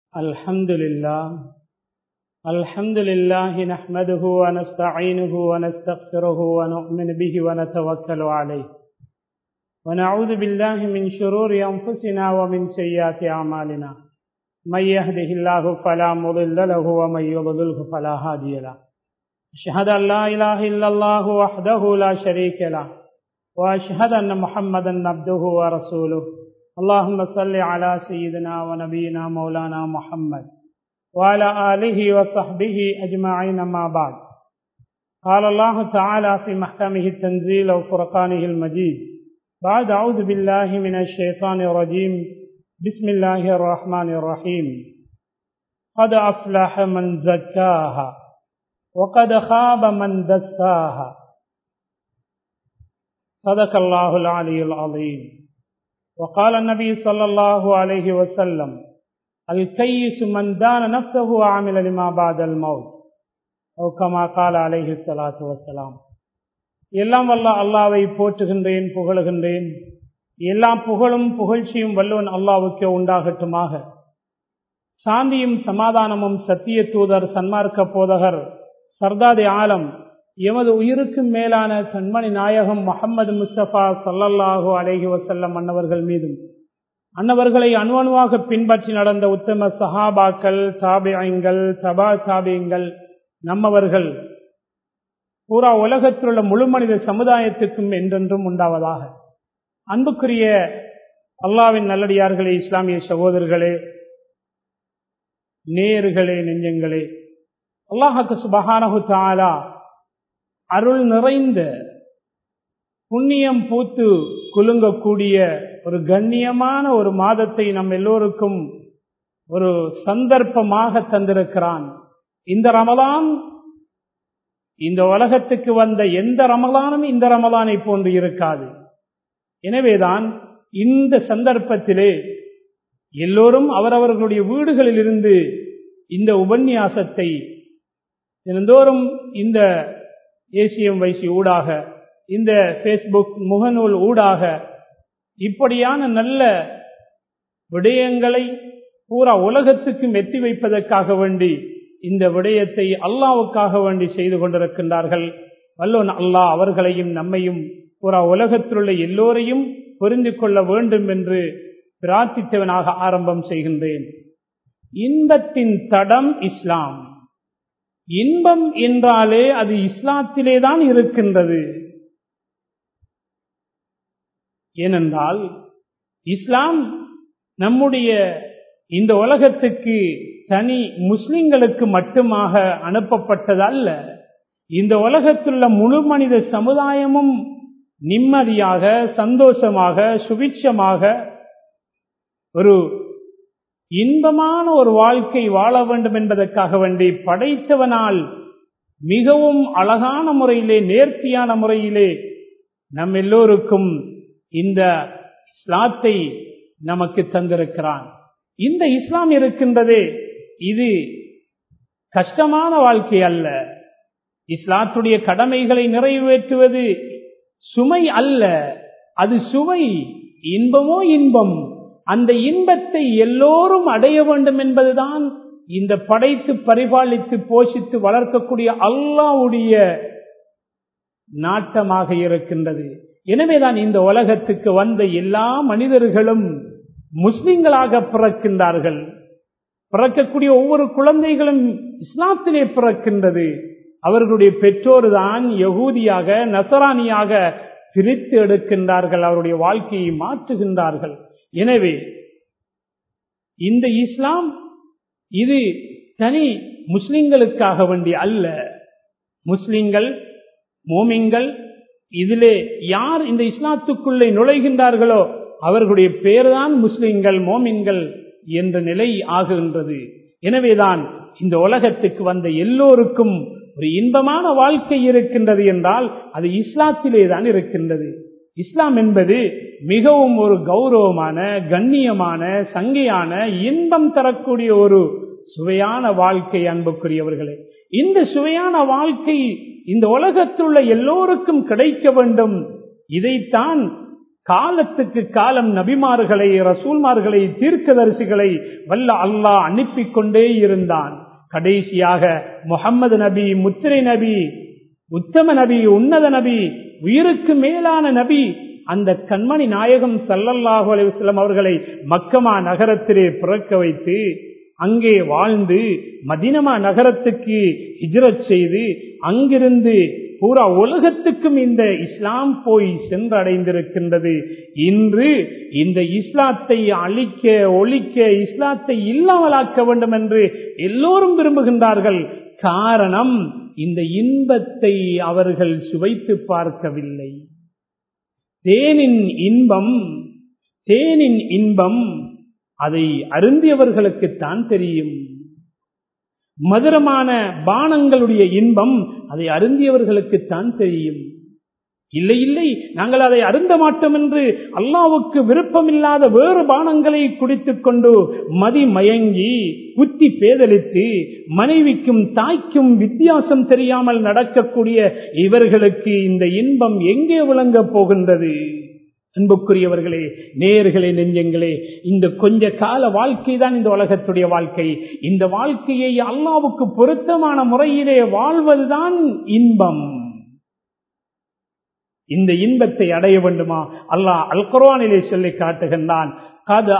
الحمد لله الحمد لله نحمده ونستعينه ونستغفره ونؤمن به ونتوكل عليه ونعوذ بالله من شرور أنفسنا ومن سيئات أعمالنا من يهده الله فلا مضل له ومن يضلله فلا هادي له أشهد أن لا إله إلا الله وحده لا شريك له وأشهد أن محمدا عبده ورسوله اللهم صل على سيدنا ونبينا مولانا محمد وعلى آله وصحبه أجمعين ما بعد قال الله تعالى في محكمه التنزيل وفرقانه المجيد بعد أعوذ بالله من الشيطان الرجيم بسم الله الرحمن الرحيم قد أفلح من زكاها وقد خاب من دساها صدق الله العلي العظيم وقال النبي صلى الله عليه وسلم الكيس من دان نفسه وعمل لما بعد الموت أو كما قال عليه الصلاة والسلام எல்லாம் வல்ல அல்லாவை போற்றுகின்றேன் புகழுகின்றேன் எல்லா புகழும் புகழ்ச்சியும் வல்லவன் அல்லாவுக்கு உண்டாகட்டுமாக சாந்தியும் சமாதானமும் சத்திய தூதர் சன்மார்க்க போதகர் சர்தாதி ஆலம் எமது உயிருக்கும் மேலான கண்மணி நாயகம் முகமது முஸ்தபா சல்லல்லாஹு அலேஹி வசல்லம் அன்னவர்கள் மீதும் அன்னவர்களை அணுவணுவாக பின்பற்றி நடந்த உத்தம சஹாபாக்கள் சாபியங்கள் சபா சாபியங்கள் நம்மவர்கள் பூரா உலகத்திலுள்ள முழு மனித சமுதாயத்துக்கும் என்றென்றும் உண்டாவதாக அன்புக்குரிய அல்லாவின் நல்லடியார்களே இஸ்லாமிய சகோதரர்களே நேர்களே நெஞ்சங்களே அல்லாஹாக்கு சுபஹானஹு தாலா அருள் நிறைந்த புண்ணியம் பூத்து குலுங்கக்கூடிய ஒரு கண்ணியமான ஒரு மாதத்தை நம் எல்லோருக்கும் ஒரு சந்தர்ப்பமாக தந்திருக்கிறான் இந்த ரமலான் இந்த உலகத்துக்கு வந்த எந்த ரமலானும் இந்த ரமலானை போன்று இருக்காது எனவேதான் இந்த சந்தர்ப்பத்திலே எல்லோரும் அவரவர்களுடைய வீடுகளில் இருந்து இந்த உபன்யாசத்தை தினந்தோறும் இந்த ஏசியம் வைசி ஊடாக இந்த பேஸ்புக் முகநூல் ஊடாக இப்படியான நல்ல விடயங்களை பூரா உலகத்துக்கும் எத்தி வைப்பதற்காக வேண்டி இந்த விடயத்தை அல்லாவுக்காக வேண்டி செய்து கொண்டிருக்கின்றார்கள் வல்லோன் அல்லாஹ் அவர்களையும் நம்மையும் பூரா உலகத்திலுள்ள எல்லோரையும் புரிந்து கொள்ள வேண்டும் என்று பிரார்த்தித்தவனாக ஆரம்பம் செய்கின்றேன் இன்பத்தின் தடம் இஸ்லாம் இன்பம் என்றாலே அது இஸ்லாத்திலே தான் இருக்கின்றது ஏனென்றால் இஸ்லாம் நம்முடைய இந்த உலகத்துக்கு தனி முஸ்லிம்களுக்கு மட்டுமாக அனுப்பப்பட்டதல்ல இந்த உலகத்துள்ள முழு மனித சமுதாயமும் நிம்மதியாக சந்தோஷமாக சுபிட்சமாக ஒரு இன்பமான ஒரு வாழ்க்கை வாழ வேண்டும் என்பதற்காக வேண்டி படைத்தவனால் மிகவும் அழகான முறையிலே நேர்த்தியான முறையிலே நம் எல்லோருக்கும் இந்த இஸ்லாத்தை நமக்கு தந்திருக்கிறான் இந்த இஸ்லாம் இருக்கின்றதே இது கஷ்டமான வாழ்க்கை அல்ல இஸ்லாத்துடைய கடமைகளை நிறைவேற்றுவது சுமை அல்ல அது சுவை இன்பமோ இன்பம் அந்த இன்பத்தை எல்லோரும் அடைய வேண்டும் என்பதுதான் இந்த படைத்து பரிபாலித்து போஷித்து வளர்க்கக்கூடிய அல்லாவுடைய நாட்டமாக இருக்கின்றது எனவேதான் இந்த உலகத்துக்கு வந்த எல்லா மனிதர்களும் முஸ்லிம்களாக பிறக்கின்றார்கள் பிறக்கக்கூடிய ஒவ்வொரு குழந்தைகளும் இஸ்லாத்திலே பிறக்கின்றது அவர்களுடைய பெற்றோர் தான் யகூதியாக நசராணியாக பிரித்து எடுக்கின்றார்கள் அவருடைய வாழ்க்கையை மாற்றுகின்றார்கள் எனவே இந்த இஸ்லாம் இது தனி முஸ்லிம்களுக்காக வேண்டிய அல்ல முஸ்லிம்கள் மோமிங்கள் இதிலே யார் இந்த இஸ்லாத்துக்குள்ளே நுழைகின்றார்களோ அவர்களுடைய பேர்தான் முஸ்லிம்கள் மோமின்கள் என்ற நிலை ஆகுகின்றது எனவேதான் இந்த உலகத்துக்கு வந்த எல்லோருக்கும் ஒரு இன்பமான வாழ்க்கை இருக்கின்றது என்றால் அது இஸ்லாத்திலே தான் இருக்கின்றது இஸ்லாம் என்பது மிகவும் ஒரு கௌரவமான கண்ணியமான சங்கையான இன்பம் தரக்கூடிய ஒரு சுவையான வாழ்க்கை அன்புக்குரியவர்களே இந்த சுவையான வாழ்க்கை இந்த உலகத்தில் உள்ள எல்லோருக்கும் கிடைக்க வேண்டும் இதைத்தான் காலத்துக்கு காலம் நபிமார்களை ரசூல்மார்களை தீர்க்கதரிசிகளை வல்ல அல்லாஹ் அனுப்பி கொண்டே இருந்தான் கடைசியாக முகம்மது நபி முத்திரை நபி உத்தம நபி உன்னத நபி உயிருக்கு மேலான நபி அந்த கண்மணி நாயகம் சல்லல்லாஹு அலிவசலம் அவர்களை மக்கமா நகரத்திலே பிறக்க வைத்து அங்கே வாழ்ந்து மதினமா நகரத்துக்கு ஹிஜரத் செய்து அங்கிருந்து பூரா உலகத்துக்கும் இந்த இஸ்லாம் போய் சென்றடைந்திருக்கின்றது இன்று இந்த இஸ்லாத்தை அழிக்க ஒழிக்க இஸ்லாத்தை இல்லாமலாக்க வேண்டும் என்று எல்லோரும் விரும்புகின்றார்கள் காரணம் இந்த இன்பத்தை அவர்கள் சுவைத்து பார்க்கவில்லை தேனின் இன்பம் தேனின் இன்பம் அதை அருந்தியவர்களுக்குத்தான் தெரியும் மதுரமான பானங்களுடைய இன்பம் அதை அருந்தியவர்களுக்குத்தான் தெரியும் இல்லை இல்லை நாங்கள் அதை அருந்த மாட்டோம் என்று அல்லாவுக்கு விருப்பமில்லாத வேறு பானங்களை குடித்துக் கொண்டு மதி மயங்கி புத்தி பேதலித்து மனைவிக்கும் தாய்க்கும் வித்தியாசம் தெரியாமல் நடக்கக்கூடிய இவர்களுக்கு இந்த இன்பம் எங்கே விளங்கப் போகின்றது அன்புக்குரியவர்களே நேர்களே நெஞ்சங்களே இந்த கொஞ்ச கால வாழ்க்கை தான் இந்த உலகத்துடைய வாழ்க்கை இந்த வாழ்க்கையை அல்லாவுக்கு பொருத்தமான முறையிலே வாழ்வதுதான் இன்பம் இந்த இன்பத்தை அடைய வேண்டுமா அல்லாஹ் அல் குர்ஆனிலே சொல்லி காட்டுகின்றான் கது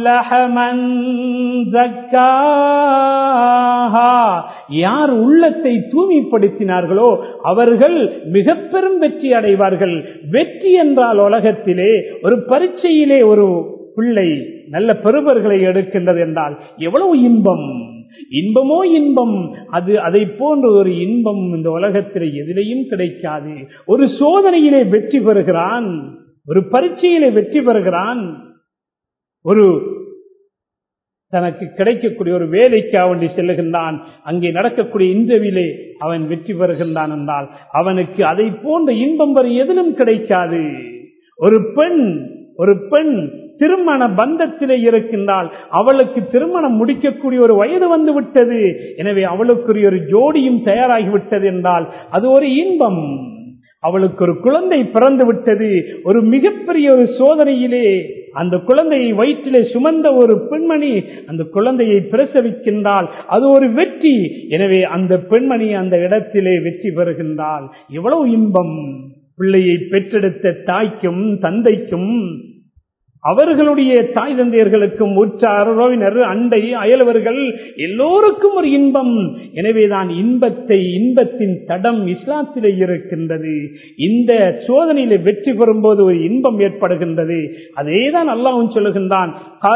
யார் உள்ளத்தை தூய்மைப்படுத்தினார்களோ அவர்கள் மிக பெரும் வெற்றி அடைவார்கள் வெற்றி என்றால் உலகத்திலே ஒரு பரீட்சையிலே ஒரு பிள்ளை நல்ல பெறுவர்களை எடுக்கின்றது என்றால் எவ்வளவு இன்பம் இன்பமோ இன்பம் அது அதை போன்ற ஒரு இன்பம் இந்த உலகத்தில் எதிலையும் கிடைக்காது ஒரு சோதனையிலே வெற்றி பெறுகிறான் ஒரு பரீட்சையிலே வெற்றி பெறுகிறான் ஒரு தனக்கு கிடைக்கக்கூடிய ஒரு வேலைக்கு அவன் செல்லுகின்றான் அங்கே நடக்கக்கூடிய இன்டர்வியூலே அவன் வெற்றி பெறுகின்றான் என்றால் அவனுக்கு அதை போன்ற இன்பம் வரை எதிலும் கிடைக்காது ஒரு பெண் ஒரு பெண் திருமண பந்தத்திலே இருக்கின்றால் அவளுக்கு திருமணம் முடிக்கக்கூடிய ஒரு வயது வந்து விட்டது எனவே அவளுக்குரிய ஒரு ஜோடியும் தயாராகிவிட்டது என்றால் அது ஒரு இன்பம் அவளுக்கு ஒரு குழந்தை பிறந்து விட்டது ஒரு மிகப்பெரிய ஒரு சோதனையிலே அந்த குழந்தையை வயிற்றிலே சுமந்த ஒரு பெண்மணி அந்த குழந்தையை பிரசவிக்கின்றால் அது ஒரு வெற்றி எனவே அந்த பெண்மணி அந்த இடத்திலே வெற்றி பெறுகின்றால் எவ்வளவு இன்பம் பிள்ளையை பெற்றெடுத்த தாய்க்கும் தந்தைக்கும் அவர்களுடைய தாய் தந்தையர்களுக்கும் உற்றார் உறவினர் அண்டை அயலவர்கள் எல்லோருக்கும் ஒரு இன்பம் எனவேதான் இன்பத்தை இன்பத்தின் தடம் இஸ்லாத்திலே இருக்கின்றது இந்த சோதனையில வெற்றி பெறும்போது ஒரு இன்பம் ஏற்படுகின்றது அதேதான் அல்லாவும் சொல்லுகின்றான்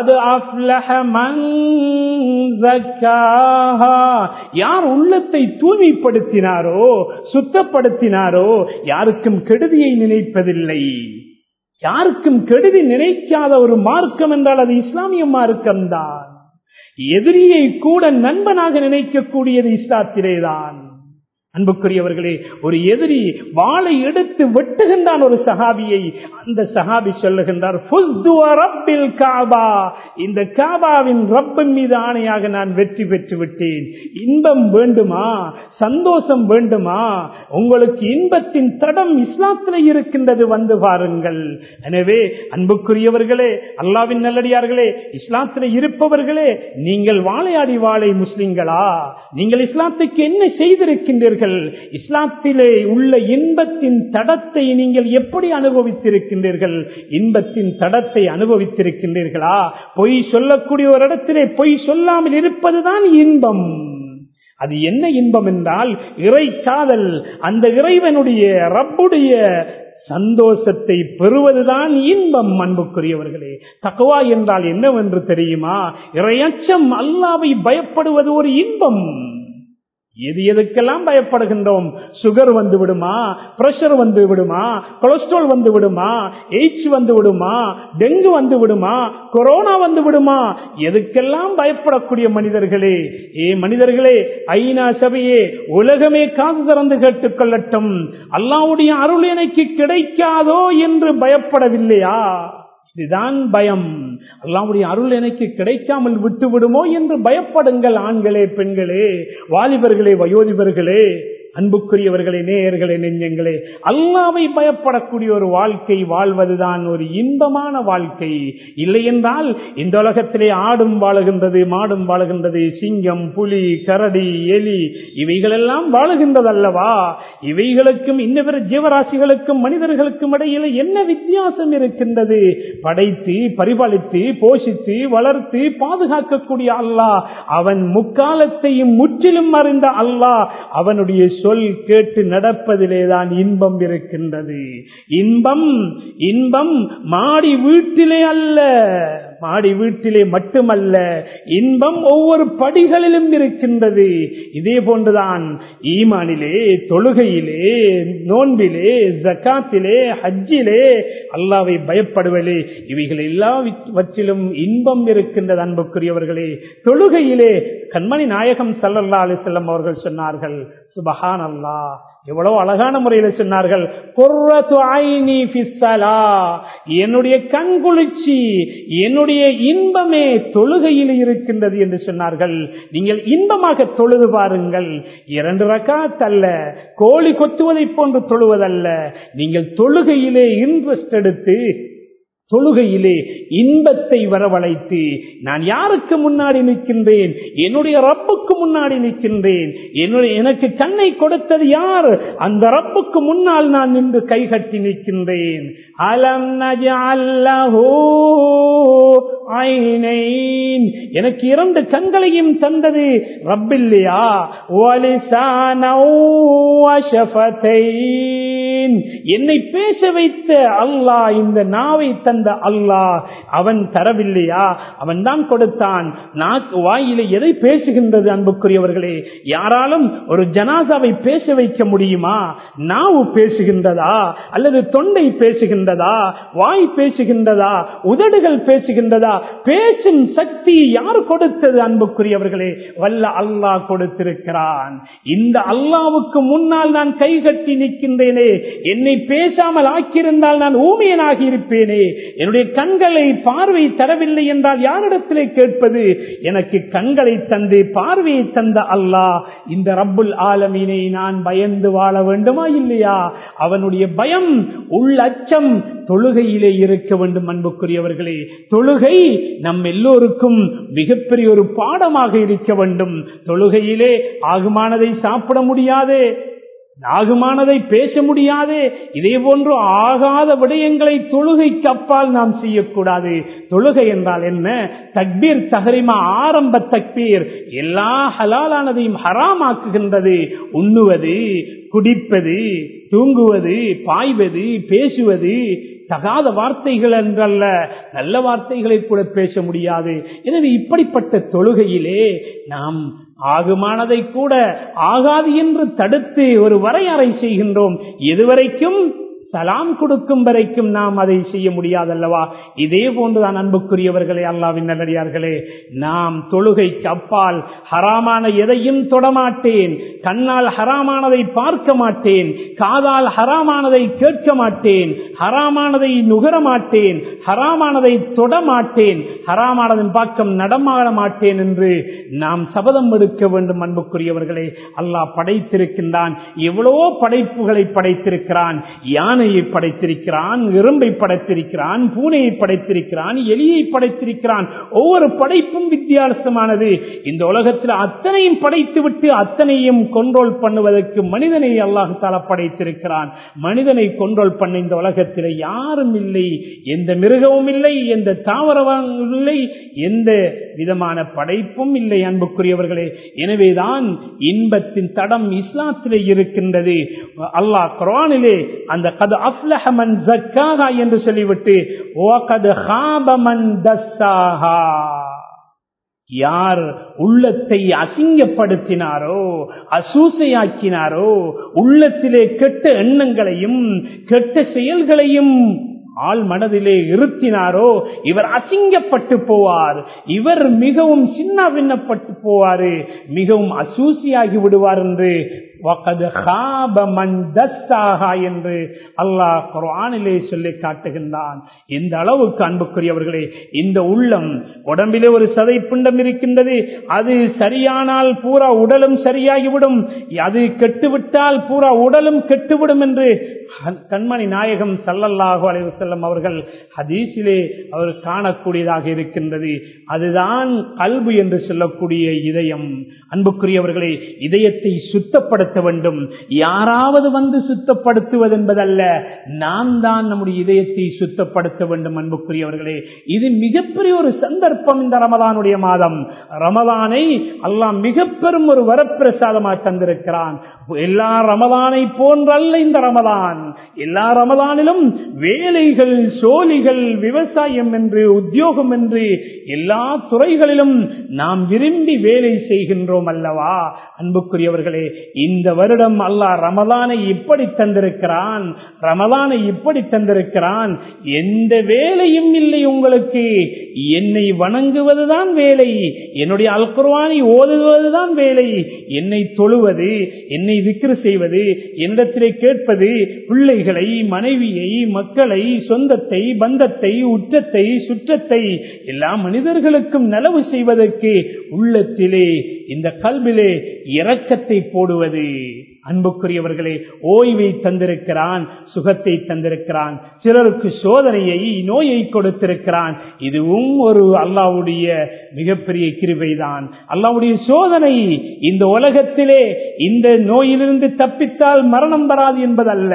யார் உள்ளத்தை தூய்மைப்படுத்தினாரோ சுத்தப்படுத்தினாரோ யாருக்கும் கெடுதியை நினைப்பதில்லை யாருக்கும் கெடுதி நினைக்காத ஒரு மார்க்கம் என்றால் அது இஸ்லாமிய மார்க்கம் தான் எதிரியை கூட நண்பனாக நினைக்கக்கூடியது இஸ்லாத்திலேதான் அன்புக்குரியவர்களே ஒரு எதிரி வாளை எடுத்து வெட்டுகின்றான் ஒரு சகாபியை அந்த சகாபி சொல்லுகின்றார் காபா இந்த காபாவின் ரப்பின் மீது ஆணையாக நான் வெற்றி பெற்று விட்டேன் இன்பம் வேண்டுமா சந்தோஷம் வேண்டுமா உங்களுக்கு இன்பத்தின் தடம் இஸ்லாத்தில் இருக்கின்றது வந்து பாருங்கள் எனவே அன்புக்குரியவர்களே அல்லாவின் நல்லடியார்களே இஸ்லாத்தில் இருப்பவர்களே நீங்கள் வாழையாடி வாழை முஸ்லிம்களா நீங்கள் இஸ்லாத்துக்கு என்ன செய்திருக்கின்றீர்கள் செய்திருக்கின்றீர்கள் இஸ்லாத்திலே உள்ள இன்பத்தின் தடத்தை நீங்கள் எப்படி அனுபவித்திருக்கின்றீர்கள் இன்பத்தின் தடத்தை அனுபவித்திருக்கின்றீர்களா பொய் சொல்லக்கூடிய ஒரு இடத்திலே பொய் சொல்லாமல் இருப்பதுதான் இன்பம் அது என்ன இன்பம் என்றால் இறை காதல் அந்த இறைவனுடைய ரப்புடைய சந்தோஷத்தை பெறுவதுதான் இன்பம் அன்புக்குரியவர்களே தக்குவா என்றால் என்னவென்று தெரியுமா இறையச்சம் அல்லாவை பயப்படுவது ஒரு இன்பம் எது எதுக்கெல்லாம் பயப்படுகின்றோம் சுகர் வந்து விடுமா பிரஷர் வந்து விடுமா கொலஸ்ட்ரால் வந்து விடுமா எய்ட்ஸ் வந்து விடுமா டெங்கு வந்து விடுமா கொரோனா வந்து விடுமா எதுக்கெல்லாம் பயப்படக்கூடிய மனிதர்களே ஏ மனிதர்களே ஐநா சபையே உலகமே காது திறந்து கேட்டுக்கொள்ளட்டும் அல்லாவுடைய அருள் எனக்கு கிடைக்காதோ என்று பயப்படவில்லையா இதுதான் பயம் அல்லாவுடைய அருள் எனக்கு கிடைக்காமல் விட்டு விடுமோ என்று பயப்படுங்கள் ஆண்களே பெண்களே வாலிபர்களே வயோதிபர்களே அன்புக்குரியவர்களே நேயர்களே நெஞ்சங்களே அல்லாவை பயப்படக்கூடிய ஒரு வாழ்க்கை வாழ்வதுதான் ஒரு இன்பமான வாழ்க்கை இல்லை என்றால் இந்த உலகத்திலே ஆடும் வாழுகின்றது மாடும் வாழுகின்றது சிங்கம் புலி கரடி எலி இவைகளெல்லாம் வாழுகின்றது அல்லவா இவைகளுக்கும் இன்ன ஜீவராசிகளுக்கும் மனிதர்களுக்கும் இடையில என்ன வித்தியாசம் இருக்கின்றது படைத்து பரிபாலித்து போஷித்து வளர்த்து பாதுகாக்கக்கூடிய அல்லாஹ் அவன் முக்காலத்தையும் முற்றிலும் அறிந்த அல்லாஹ் அவனுடைய சொல் கேட்டு நடப்பதிலேதான் இன்பம் இருக்கின்றது இன்பம் இன்பம் மாடி வீட்டிலே அல்ல மாடி வீட்டிலே மட்டுமல்ல இன்பம் ஒவ்வொரு படிகளிலும் இருக்கின்றது இதே போன்றுதான் ஈமானிலே தொழுகையிலே நோன்பிலே ஜக்காத்திலே ஹஜ்ஜிலே அல்லாவை பயப்படுவதிலே இவைகள் எல்லாவற்றிலும் இன்பம் இருக்கின்றது அன்புக்குரியவர்களே தொழுகையிலே கண்மணி நாயகம் சல்லல்லா அலி செல்லம் அவர்கள் சொன்னார்கள் சுபஹான் அல்லா எவ்வளவு அழகான முறையில சொன்னார்கள் என்னுடைய கண்குளிர்ச்சி என்னுடைய இன்பமே தொழுகையில் இருக்கின்றது என்று சொன்னார்கள் நீங்கள் இன்பமாக தொழுது பாருங்கள் இரண்டு ரகாத் அல்ல கோழி கொத்துவதை போன்று தொழுவதல்ல நீங்கள் தொழுகையிலே இன்ட்ரெஸ்ட் எடுத்து தொழுகையிலே இன்பத்தை வரவழைத்து நான் யாருக்கு முன்னாடி நிற்கின்றேன் என்னுடைய ரப்புக்கு முன்னாடி நிற்கின்றேன் என்னுடைய எனக்கு கண்ணை கொடுத்தது யார் அந்த ரப்புக்கு முன்னால் நான் நின்று கைகட்டி நிற்கின்றேன் அலம் எனக்கு இரண்டு கண்களையும் தந்தது ரப்பில்லையா என்னை பேச வைத்த அல்லாஹ் இந்த நாவை தந்த அல்லாஹ் அவன் தரவில்லையா அவன் தான் கொடுத்தான் நாக்கு வாயில எதை பேசுகின்றது அன்புக்குரியவர்களே யாராலும் ஒரு ஜனாசாவை பேச வைக்க முடியுமா நாவு பேசுகின்றதா அல்லது தொண்டை பேசுகின்றதா வாய் பேசுகின்றதா உதடுகள் பேசுகின்றதா பேசும் சக்தி யார் கொடுத்தது அன்புக்குரியவர்களே வல்ல அல்லாஹ் கொடுத்திருக்கிறான் இந்த அல்லாவுக்கு முன்னால் நான் கைகட்டி நிற்கின்றேனே என்னை பேசாமல் ஆக்கியிருந்தால் நான் ஊமியனாகி இருப்பேனே என்னுடைய கண்களை பார்வை தரவில்லை என்றால் யாரிடத்திலே கேட்பது எனக்கு கண்களை தந்து பார்வையை தந்த அல்லாஹ் இந்த ரப்புல் ஆலமீனை நான் பயந்து வாழ வேண்டுமா இல்லையா அவனுடைய பயம் உள்ள அச்சம் தொழுகையிலே இருக்க வேண்டும் அன்புக்குரியவர்களே தொழுகை நம் எல்லோருக்கும் மிகப்பெரிய ஒரு பாடமாக இருக்க வேண்டும் தொழுகையிலே ஆகுமானதை சாப்பிட முடியாது ஆகுமானதை பேச முடியாது இதே போன்று ஆகாத விடயங்களை தொழுகைக்கு அப்பால் நாம் செய்யக்கூடாது தொழுகை என்றால் என்ன தக்பீர் தகரிமா ஆரம்ப தக்பீர் எல்லா ஹலாலானதையும் ஹராமாக்குகின்றது உண்ணுவது குடிப்பது தூங்குவது பாய்வது பேசுவது தகாத வார்த்தைகள் என்றல்ல நல்ல வார்த்தைகளை கூட பேச முடியாது எனவே இப்படிப்பட்ட தொழுகையிலே நாம் ஆகுமானதை கூட ஆகாது என்று தடுத்து ஒரு வரையறை செய்கின்றோம் எதுவரைக்கும் சலாம் கொடுக்கும் வரைக்கும் நாம் அதை செய்ய முடியாதல்லவா இதே போன்றுதான் அன்புக்குரியவர்களே அல்லாவின் நல்லடியார்களே நாம் தொழுகைக்கு அப்பால் ஹராமான எதையும் தொடமாட்டேன் கண்ணால் ஹராமானதை பார்க்க மாட்டேன் காதால் ஹராமானதை கேட்க மாட்டேன் ஹராமானதை நுகர மாட்டேன் ஹராமானதை தொட மாட்டேன் ஹராமானதன் பாக்கம் நடமாட மாட்டேன் என்று நாம் சபதம் எடுக்க வேண்டும் அன்புக்குரியவர்களே அல்லாஹ் படைத்திருக்கின்றான் எவ்வளவோ படைப்புகளை படைத்திருக்கிறான் யானையை படைத்திருக்கிறான் எறும்பை படைத்திருக்கிறான் பூனையை படைத்திருக்கிறான் எலியை படைத்திருக்கிறான் ஒவ்வொரு படைப்பும் வித்தியாசமானது இந்த உலகத்தில் அத்தனையும் படைத்துவிட்டு அத்தனையும் கொண்டோல் பண்ணுவதற்கு மனிதனை அல்லாஹு தாலா படைத்திருக்கிறான் மனிதனை கொண்டோல் பண்ண இந்த உலகத்தில் யாரும் இல்லை எந்த மிருகமும் இல்லை எந்த தாவரமும் இல்லை எந்த விதமான படைப்பும் இல்லை அன்புக்குரியவர்களே எனவேதான் இன்பத்தின் தடம் இஸ்லாத்திலே இருக்கின்றது அல்லாஹ் குரானிலே அந்த கது அப்லஹமன் ஜக்காகா என்று சொல்லிவிட்டு ஓ கது ஹாபமன் தஸ்ஸாகா யார் உள்ளத்தை அசிங்கப்படுத்தினாரோ அசூசையாக்கினாரோ உள்ளத்திலே கெட்ட எண்ணங்களையும் கெட்ட செயல்களையும் ஆள் மனதிலே இருத்தினாரோ இவர் அசிங்கப்பட்டு போவார் இவர் மிகவும் சின்ன பின்னப்பட்டு போவாரு மிகவும் அசூசியாகி விடுவார் என்று வகது ஹாப மன் தஸ்ஸாஹா என்று அல்லாஹ் குர்ஆனிலே சொல்லி காட்டுகின்றான் இந்த அளவுக்கு அன்புக்குரியவர்களே இந்த உள்ளம் உடம்பிலே ஒரு சதை பிண்டம் இருக்கின்றது அது சரியானால் பூரா உடலும் சரியாகிவிடும் அது கெட்டுவிட்டால் பூரா உடலும் கெட்டுவிடும் என்று கண்மணி நாயகம் சல்லல்லாஹு அலைஹி வஸல்லம் அவர்கள் ஹதீஸிலே அவர் காணக்கூடியதாக இருக்கின்றது அதுதான் கல்பு என்று சொல்லக்கூடிய இதயம் அன்புக்குரியவர்களே இதயத்தை சுத்தப்படுத்த வேண்டும் யாராவது வந்து சுத்தப்படுத்துவது என்பதல்ல நாம் தான் நம்முடைய இதயத்தை சுத்தப்படுத்த வேண்டும் அன்புக்குரியவர்களே இது மிகப்பெரிய ஒரு சந்தர்ப்பம் இந்த ரமதானுடைய மாதம் ரமதானை அல்லாஹ் மிக பெரும் ஒரு வரப்பிரசாதமாக தந்திருக்கிறான் எல்லா ரமதானை போன்றல்ல இந்த ரமதான் எல்லா ரமதானிலும் வேலைகள் சோழிகள் விவசாயம் என்று உத்தியோகம் என்று எல்லா துறைகளிலும் நாம் விரும்பி வேலை செய்கின்றோம் அல்லவா அன்புக்குரியவர்களே இந்த வருடம் அல்லாஹ் ரமதானை இப்படி தந்திருக்கிறான் ரமதானை இப்படி தந்திருக்கிறான் எந்த வேலையும் இல்லை உங்களுக்கு என்னை வணங்குவதுதான் வேலை என்னுடைய அல்குர்வானை ஓதுவதுதான் வேலை என்னை தொழுவது என்னை விக்கிர செய்வது என்னிடத்திலே கேட்பது பிள்ளைகளை மனைவியை மக்களை சொந்தத்தை பந்தத்தை உற்றத்தை சுற்றத்தை எல்லா மனிதர்களுக்கும் நலவு செய்வதற்கு உள்ளத்திலே இந்த கல்விலே இரக்கத்தை போடுவது அன்புக்குரியவர்களே ஓய்வை தந்திருக்கிறான் சுகத்தை தந்திருக்கிறான் சிலருக்கு சோதனையை நோயை கொடுத்திருக்கிறான் இதுவும் ஒரு அல்லாவுடைய மிகப்பெரிய கிருபைதான் அல்லாவுடைய சோதனை இந்த உலகத்திலே இந்த நோயிலிருந்து தப்பித்தால் மரணம் வராது என்பதல்ல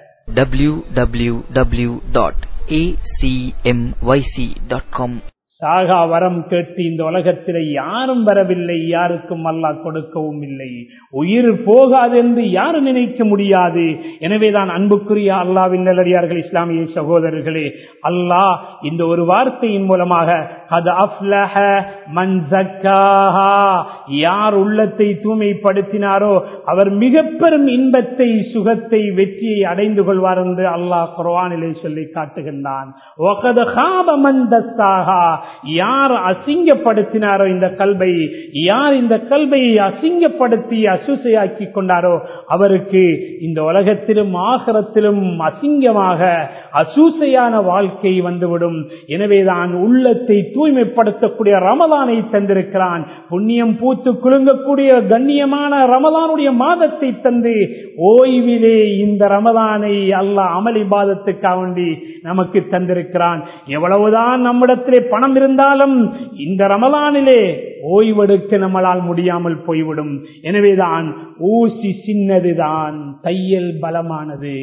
www.acmyc.com சாகா வரம் கேட்டு இந்த உலகத்தில் யாரும் வரவில்லை யாருக்கும் அல்லாஹ் கொடுக்கவும் இல்லை உயிர் போகாது என்று யாரும் நினைக்க முடியாது எனவேதான் அன்புக்குரிய அல்லாவின் நல்லடியார்கள் இஸ்லாமிய சகோதரர்களே அல்லாஹ் இந்த ஒரு வார்த்தையின் மூலமாக அது அஃப்லஹ மன் ஜக்காஹா யார் உள்ளத்தை தூய்மைப்படுத்தினாரோ அவர் மிக பெரும் இன்பத்தை சுகத்தை வெற்றியை அடைந்து கொள்வார் என்று அல்லாஹ் குர்ஆனிலே சொல்லி காட்டுகின்றான் ஒகது ஹாப மன் தஸ்ஸாஹா யார் அசிங்கப்படுத்தினாரோ இந்த கல்வை யார் இந்த கல்வை அசிங்கப்படுத்தி அசுசையாக்கி கொண்டாரோ அவருக்கு இந்த உலகத்திலும் ஆகரத்திலும் அசிங்கமாக அசூசையான வாழ்க்கை வந்துவிடும் எனவேதான் உள்ளத்தை தூய்மைப்படுத்தக்கூடிய ரமதானை தந்திருக்கிறான் புண்ணியம் பூத்து குலுங்கக்கூடிய கண்ணியமான ரமதானுடைய மாதத்தை தந்து ஓய்விலே இந்த ரமதானை அல்லாஹ் அமளி பாதத்துக்காக வேண்டி நமக்கு தந்திருக்கிறான் எவ்வளவுதான் நம்மிடத்திலே பணம் இருந்தாலும் இந்த ரமலானிலே ஓய்வெடுக்க நம்மளால் முடியாமல் போய்விடும் எனவேதான் ஊசி சின்னதுதான் தையல் பலமானது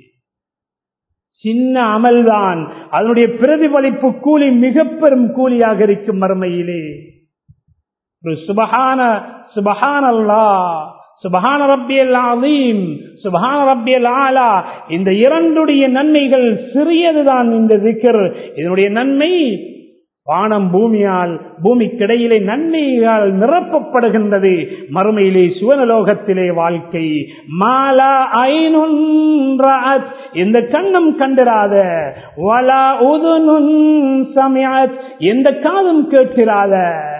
சின்ன அமல்தான் அதனுடைய பிரதிபலிப்பு கூலி மிக பெரும் கூலியாக இருக்கும் மறுமையிலே ஒரு சுபகான சுபகான் அல்லா சுபஹான ரப்பியல் அலீம் சுபஹான ரப்பியல் ஆலா இந்த இரண்டுடைய நன்மைகள் சிறியதுதான் இந்த திக்கர் இதனுடைய நன்மை வானம் பூமியால் பூமிக்கிடையிலே நன்மையால் நிரப்பப்படுகின்றது மறுமையிலே சுவனலோகத்திலே வாழ்க்கை மாலா ஐநுன்றாத் எந்த கண்ணும் கண்டிராத வலா உதுனுன் சமயாத் எந்த காதும் கேட்கிறாத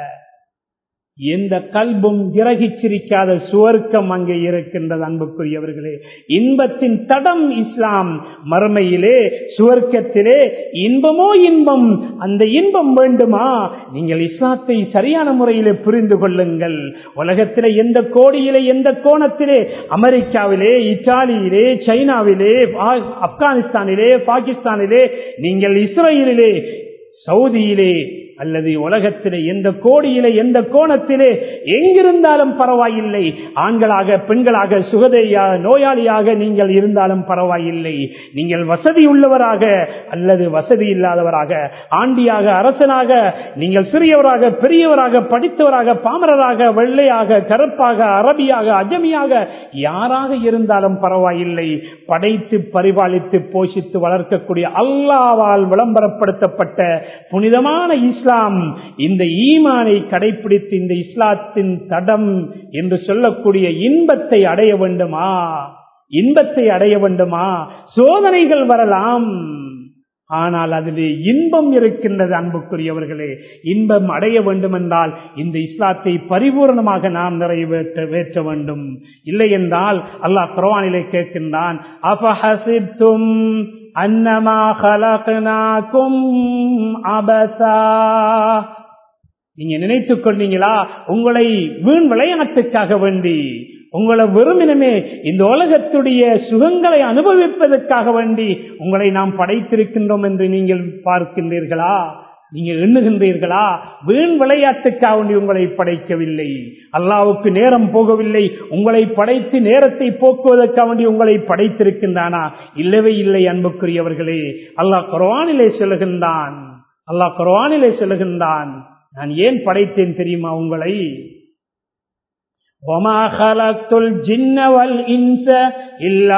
எந்த கல்பும் கிரகிச்சிருக்காத சுவர்க்கம் அங்கே இருக்கின்றது அன்புக்குரியவர்களே இன்பத்தின் தடம் இஸ்லாம் மறுமையிலே சுவர்க்கத்திலே இன்பமோ இன்பம் அந்த இன்பம் வேண்டுமா நீங்கள் இஸ்லாத்தை சரியான முறையிலே புரிந்து கொள்ளுங்கள் உலகத்திலே எந்த கோடியிலே எந்த கோணத்திலே அமெரிக்காவிலே இத்தாலியிலே சைனாவிலே ஆப்கானிஸ்தானிலே பாகிஸ்தானிலே நீங்கள் இஸ்ரேலிலே சவுதியிலே அல்லது உலகத்திலே எந்த கோடியிலே எந்த கோணத்திலே எங்கிருந்தாலும் பரவாயில்லை ஆண்களாக பெண்களாக சுகதையாக நோயாளியாக நீங்கள் இருந்தாலும் பரவாயில்லை நீங்கள் வசதி உள்ளவராக அல்லது வசதி இல்லாதவராக ஆண்டியாக அரசனாக நீங்கள் சிறியவராக பெரியவராக படித்தவராக பாமரராக வெள்ளையாக கருப்பாக அரபியாக அஜமியாக யாராக இருந்தாலும் பரவாயில்லை படைத்து பரிபாலித்து போஷித்து வளர்க்கக்கூடிய அல்லாவால் விளம்பரப்படுத்தப்பட்ட புனிதமான இஸ்லாம் இந்த ஈமானை கடைபிடித்து இந்த இஸ்லாத்தின் தடம் என்று சொல்லக்கூடிய இன்பத்தை அடைய வேண்டுமா இன்பத்தை அடைய வேண்டுமா சோதனைகள் வரலாம் ஆனால் அதிலே இன்பம் இருக்கின்றது அன்புக்குரியவர்களே இன்பம் அடைய வேண்டும் என்றால் இந்த இஸ்லாத்தை பரிபூர்ணமாக நாம் நிறைவேற்ற வேற்ற வேண்டும் இல்லை என்றால் அல்லாஹ் குர்ஆனிலே கேட்கின்றான் அபஹசிப்தும் அன்னமா கலக்னாக்கும் அபசா நீங்க நினைத்துக் கொண்டீங்களா உங்களை வீண் விளையாட்டுக்காக வேண்டி உங்களை வெறுமினமே இந்த உலகத்துடைய சுகங்களை அனுபவிப்பதற்காக வேண்டி உங்களை நாம் படைத்திருக்கின்றோம் என்று நீங்கள் பார்க்கின்றீர்களா நீங்கள் எண்ணுகின்றீர்களா வீண் விளையாட்டுக்காக வேண்டி உங்களை படைக்கவில்லை அல்லாவுக்கு நேரம் போகவில்லை உங்களை படைத்து நேரத்தை போக்குவதற்காக வேண்டி உங்களை படைத்திருக்கின்றானா இல்லவே இல்லை அன்புக்குரியவர்களே அல்லாஹ் குர்ஆனிலே சொல்லுகின்றான் அல்லாஹ் குர்ஆனிலே சொல்லுகின்றான் நான் ஏன் படைத்தேன் தெரியுமா உங்களை وما خلقت الجن والإنس إلا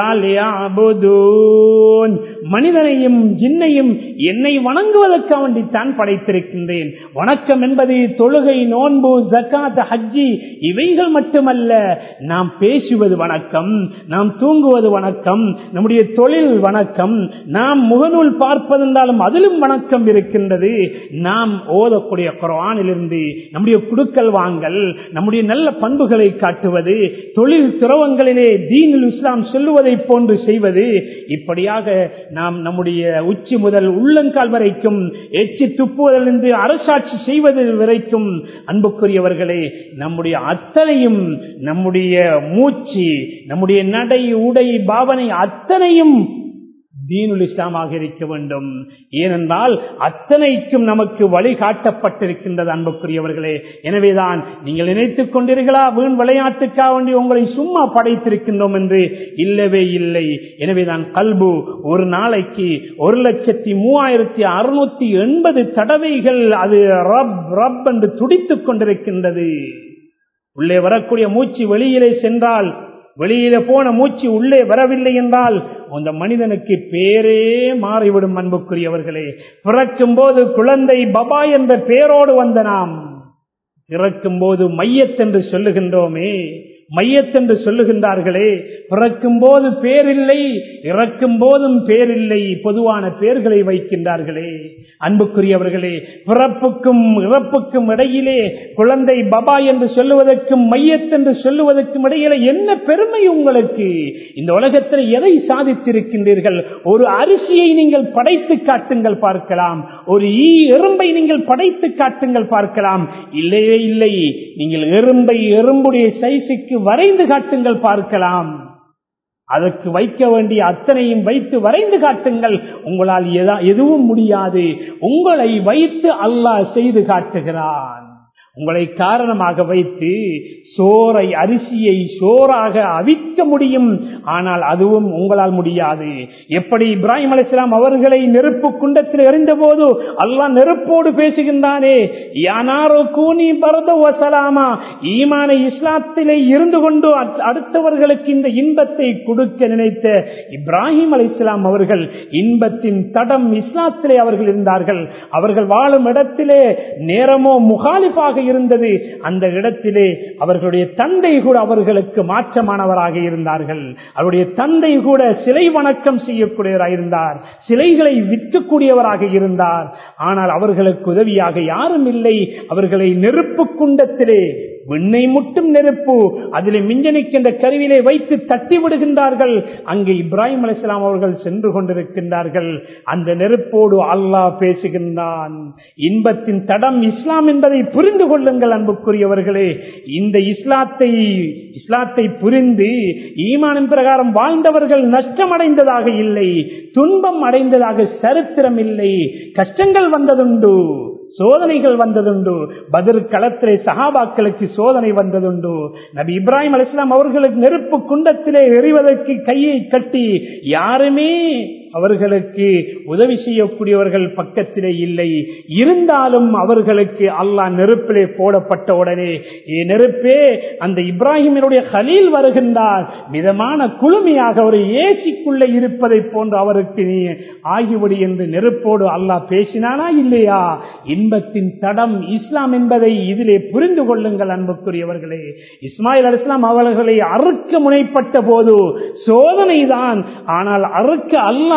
ليعبدون மனிதனையும் ஜின்னையும் என்னை வணங்குவதற்காக வேண்டித்தான் படைத்திருக்கின்றேன் வணக்கம் என்பது தொழுகை நோன்பு ஜக்காத் ஹஜ்ஜி இவைகள் மட்டுமல்ல நாம் பேசுவது வணக்கம் நாம் தூங்குவது வணக்கம் நம்முடைய தொழில் வணக்கம் நாம் முகநூல் பார்ப்பதென்றாலும் அதிலும் வணக்கம் இருக்கின்றது நாம் ஓதக்கூடிய குரானிலிருந்து நம்முடைய குடுக்கல் வாங்கல் நம்முடைய நல்ல பண்புகளை காட்டுவது தொழில் துறவங்களிலே தீனில் இஸ்லாம் சொல்லுவதை போன்று செய்வது இப்படியாக நாம் நம்முடைய உச்சி முதல் உள்ளங்கால் வரைக்கும் எச்சி துப்புவதிலிருந்து அரசாட்சி செய்வது வரைக்கும் அன்புக்குரியவர்களே நம்முடைய அத்தனையும் நம்முடைய மூச்சு நம்முடைய நடை உடை பாவனை அத்தனையும் தீனுல் இஸ்லாமாக இருக்க வேண்டும் ஏனென்றால் அத்தனைக்கும் நமக்கு வழிகாட்டப்பட்டிருக்கின்றது அன்புக்குரியவர்களே எனவேதான் நீங்கள் நினைத்துக் கொண்டீர்களா வீண் விளையாட்டுக்காக வேண்டி உங்களை சும்மா படைத்திருக்கின்றோம் என்று இல்லவே இல்லை எனவேதான் கல்பு ஒரு நாளைக்கு ஒரு லட்சத்தி மூவாயிரத்தி அறுநூத்தி எண்பது தடவைகள் அது ரப் ரப் என்று துடித்துக் கொண்டிருக்கின்றது உள்ளே வரக்கூடிய மூச்சு வெளியிலே சென்றால் வெளியில போன மூச்சு உள்ளே வரவில்லை என்றால் அந்த மனிதனுக்கு பேரே மாறிவிடும் அன்புக்குரியவர்களே பிறக்கும் போது குழந்தை பபா என்ற பேரோடு வந்த நாம் இறக்கும் போது மையத்தென்று சொல்லுகின்றோமே மையத்தென்று சொல்லுகின்றார்களே பிறக்கும் போது பேரில்லை இறக்கும் போதும் பேரில்லை பொதுவான பேர்களை வைக்கின்றார்களே அன்புக்குரியவர்களே பிறப்புக்கும் இறப்புக்கும் இடையிலே குழந்தை பபா என்று சொல்லுவதற்கும் மையத்தென்று சொல்லுவதற்கும் இடையிலே என்ன பெருமை உங்களுக்கு இந்த உலகத்தில் எதை சாதித்திருக்கின்றீர்கள் ஒரு அரிசியை நீங்கள் படைத்து காட்டுங்கள் பார்க்கலாம் ஒரு ஈ எறும்பை நீங்கள் படைத்து காட்டுங்கள் பார்க்கலாம் இல்லையே இல்லை நீங்கள் எறும்பை எறும்புடைய சைஸுக்கு வரைந்து காட்டுங்கள் பார்க்கலாம் அதற்கு வைக்க வேண்டிய அத்தனையும் வைத்து வரைந்து காட்டுங்கள் உங்களால் எதுவும் முடியாது உங்களை வைத்து அல்லாஹ் செய்து காட்டுகிறான் உங்களை காரணமாக வைத்து சோரை அரிசியை சோறாக அவிக்க முடியும் ஆனால் அதுவும் உங்களால் முடியாது எப்படி இப்ராஹிம் அலிஸ்லாம் அவர்களை நெருப்பு குண்டத்தில் எறிந்த போது அல்லாஹ் நெருப்போடு பேசுகின்றானே யானாரோ கூனி பரத வசலாமா ஈமான இஸ்லாத்திலே இருந்து கொண்டு அடுத்தவர்களுக்கு இந்த இன்பத்தை கொடுக்க நினைத்த இப்ராஹிம் அலி இஸ்லாம் அவர்கள் இன்பத்தின் தடம் இஸ்லாத்திலே அவர்கள் இருந்தார்கள் அவர்கள் வாழும் இடத்திலே நேரமோ முகாலிப்பாக இருந்தது அந்த இடத்திலே அவர்களுடைய தந்தை கூட அவர்களுக்கு மாற்றமானவராக இருந்தார்கள் அவருடைய தந்தை கூட சிலை வணக்கம் செய்யக்கூடியவராக இருந்தார் சிலைகளை விற்கக்கூடியவராக இருந்தார் ஆனால் அவர்களுக்கு உதவியாக யாரும் இல்லை அவர்களை நெருப்பு குண்டத்திலே விண்ணை முட்டும் நெருப்பு அதிலே மிஞ்சனிக்கின்ற கருவிலே வைத்து தட்டி விடுகின்றார்கள் அங்கே இப்ராஹிம் அலிஸ்லாம் அவர்கள் சென்று கொண்டிருக்கின்றார்கள் அந்த நெருப்போடு அல்லாஹ் பேசுகின்றான் இன்பத்தின் தடம் இஸ்லாம் என்பதை புரிந்து கொள்ளுங்கள் அன்புக்குரியவர்களே இந்த இஸ்லாத்தை இஸ்லாத்தை புரிந்து ஈமானின் பிரகாரம் வாழ்ந்தவர்கள் நஷ்டமடைந்ததாக இல்லை துன்பம் அடைந்ததாக சரித்திரம் இல்லை கஷ்டங்கள் வந்ததுண்டு சோதனைகள் வந்ததுண்டு பதில் களத்திலே சகாபாக்களுக்கு சோதனை வந்ததுண்டு நபி இப்ராஹிம் அலிஸ்லாம் அவர்களுக்கு நெருப்பு குண்டத்திலே எறிவதற்கு கையை கட்டி யாருமே அவர்களுக்கு உதவி செய்யக்கூடியவர்கள் பக்கத்திலே இல்லை இருந்தாலும் அவர்களுக்கு அல்லாஹ் நெருப்பிலே போடப்பட்ட உடனே ஏ நெருப்பே அந்த இப்ராஹிமினுடைய ஹலீல் வருகின்றார் மிதமான குளுமையாக ஒரு ஏசிக்குள்ளே இருப்பதை போன்று அவருக்கு நீ ஆகிவிடு என்று நெருப்போடு அல்லாஹ் பேசினானா இல்லையா இன்பத்தின் தடம் இஸ்லாம் என்பதை இதிலே புரிந்து கொள்ளுங்கள் அன்புக்குரியவர்களே இஸ்மாயில் அலிஸ்லாம் அவர்களை அறுக்க முனைப்பட்ட போது சோதனை தான் ஆனால் அறுக்க அல்லாஹ்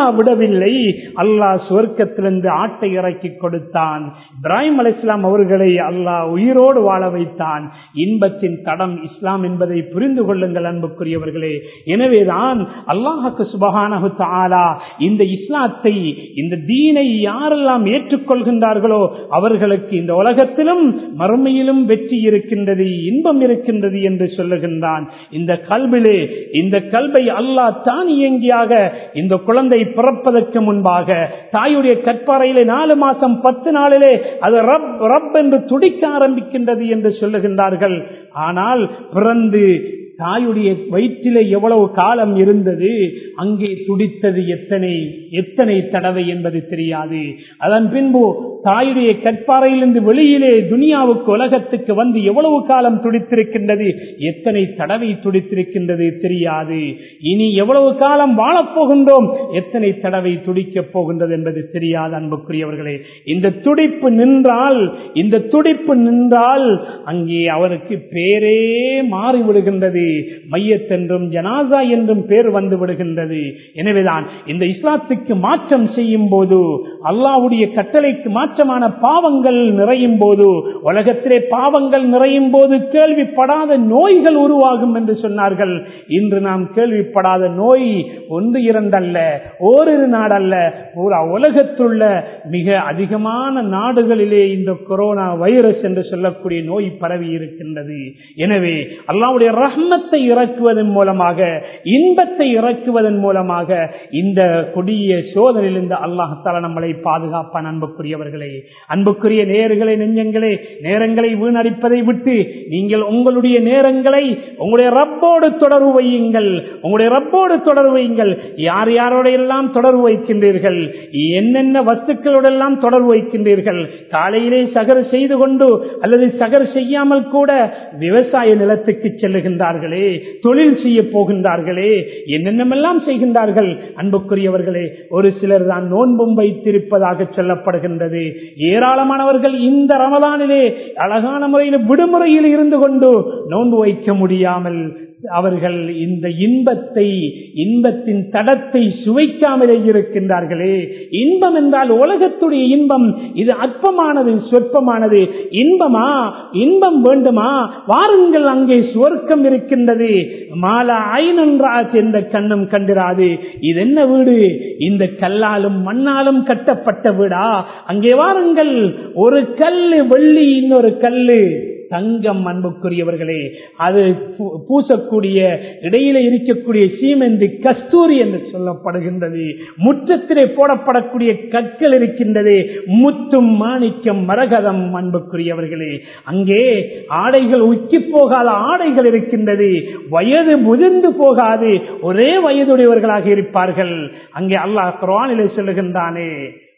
அல்லாஹ் விடவில்லை அல்லாஹ் சுவர்க்கத்திலிருந்து ஆட்டை இறக்கி கொடுத்தான் இப்ராஹிம் அலி இஸ்லாம் அவர்களை அல்லாஹ் உயிரோடு வாழ வைத்தான் இன்பத்தின் தடம் இஸ்லாம் என்பதை புரிந்து கொள்ளுங்கள் அன்புக்குரியவர்களே எனவேதான் அல்லாஹுக்கு சுபகானகு தாலா இந்த இஸ்லாத்தை இந்த தீனை யாரெல்லாம் ஏற்றுக்கொள்கின்றார்களோ அவர்களுக்கு இந்த உலகத்திலும் மறுமையிலும் வெற்றி இருக்கின்றது இன்பம் இருக்கின்றது என்று சொல்லுகின்றான் இந்த கல்விலே இந்த கல்வை அல்லாஹ் தான் இயங்கியாக இந்த குழந்தை பிறப்பதற்கு முன்பாக தாயுடைய கற்பாறையிலே நாலு மாசம் பத்து நாளிலே அது ரப் ரப் என்று துடிக்க ஆரம்பிக்கின்றது என்று சொல்லுகின்றார்கள் ஆனால் பிறந்து தாயுடைய வயிற்றிலே எவ்வளவு காலம் இருந்தது அங்கே துடித்தது எத்தனை எத்தனை தடவை என்பது தெரியாது அதன் பின்பு தாயுடைய கற்பாறையிலிருந்து வெளியிலே துனியாவுக்கு உலகத்துக்கு வந்து எவ்வளவு காலம் துடித்திருக்கின்றது எத்தனை தடவை துடித்திருக்கின்றது தெரியாது இனி எவ்வளவு காலம் வாழப்போகின்றோம் எத்தனை தடவை துடிக்கப் போகின்றது என்பது தெரியாது அன்புக்குரியவர்களே இந்த துடிப்பு நின்றால் இந்த துடிப்பு நின்றால் அங்கே அவருக்கு பேரே மாறிவிடுகின்றது மையத்தென்றும் ஜனாசா என்றும் பேர் வந்து விடுகின்றது எனவேதான் இந்த இஸ்லாத்துக்கு மாற்றம் செய்யும் போது அல்லாவுடைய கட்டளைக்கு மாற்றமான பாவங்கள் நிறையும் போது உலகத்திலே பாவங்கள் நிறையும் போது கேள்விப்படாத நோய்கள் உருவாகும் என்று சொன்னார்கள் இன்று நாம் கேள்விப்படாத நோய் ஒன்று இரண்டல்ல ஓரிரு நாடல்ல பூரா உலகத்துள்ள மிக அதிகமான நாடுகளிலே இந்த கொரோனா வைரஸ் என்று சொல்லக்கூடிய நோய் பரவி இருக்கின்றது எனவே அல்லாவுடைய ரஹ்மத்தை இறக்குவதன் மூலமாக இன்பத்தை இறக்குவதன் மூலமாக இந்த கொடிய சோதனையிலிருந்து அல்லாஹால நம்மளை பாதுகாப்பான் அன்புக்குரியவர்களே அன்புக்குரிய நேர்களை நெஞ்சங்களே நேரங்களை வீணடிப்பதை விட்டு நீங்கள் உங்களுடைய நேரங்களை உங்களுடைய ரப்போடு தொடர்பு வையுங்கள் உங்களுடைய ரப்போடு தொடர்பு வையுங்கள் யார் யாரோட எல்லாம் தொடர்பு வைக்கின்றீர்கள் என்னென்ன வஸ்துக்களோடெல்லாம் தொடர்பு வைக்கின்றீர்கள் காலையிலே சகர் செய்து கொண்டு அல்லது சகர் செய்யாமல் கூட விவசாய நிலத்துக்கு செல்லுகின்றார்களே தொழில் செய்ய போகின்றார்களே என்னென்னமெல்லாம் செய்கின்றார்கள் அன்புக்குரியவர்களே ஒரு சிலர் தான் நோன்பும் வைத்திருப்பதாக சொல்லப்படுகின்றது ஏராளமானவர்கள் இந்த ரமதானிலே அழகான முறையில் விடுமுறையில் இருந்து கொண்டு நோன்பு வைக்க முடியாமல் அவர்கள் இந்த இன்பத்தை இன்பத்தின் தடத்தை சுவைக்காமலே இருக்கின்றார்களே இன்பம் என்றால் உலகத்துடைய இன்பம் இது அற்பமானது சொற்பமானது இன்பமா இன்பம் வேண்டுமா வாருங்கள் அங்கே சுவர்க்கம் இருக்கின்றது மாலா ஐநன்றாஸ் என்ற கண்ணம் கண்டிராது இது என்ன வீடு இந்த கல்லாலும் மண்ணாலும் கட்டப்பட்ட வீடா அங்கே வாருங்கள் ஒரு கல்லு வெள்ளி இன்னொரு கல்லு தங்கம் அன்புக்குரியவர்களே அது பூசக்கூடிய இடையில இருக்கக்கூடிய சீமெந்து கஸ்தூரி என்று சொல்லப்படுகின்றது முற்றத்திலே போடப்படக்கூடிய கற்கள் இருக்கின்றது முத்தும் மாணிக்கம் மரகதம் அன்புக்குரியவர்களே அங்கே ஆடைகள் உச்சி போகாத ஆடைகள் இருக்கின்றது வயது முதிர்ந்து போகாது ஒரே வயதுடையவர்களாக இருப்பார்கள் அங்கே அல்லாஹ் குரானிலே சொல்லுகின்றானே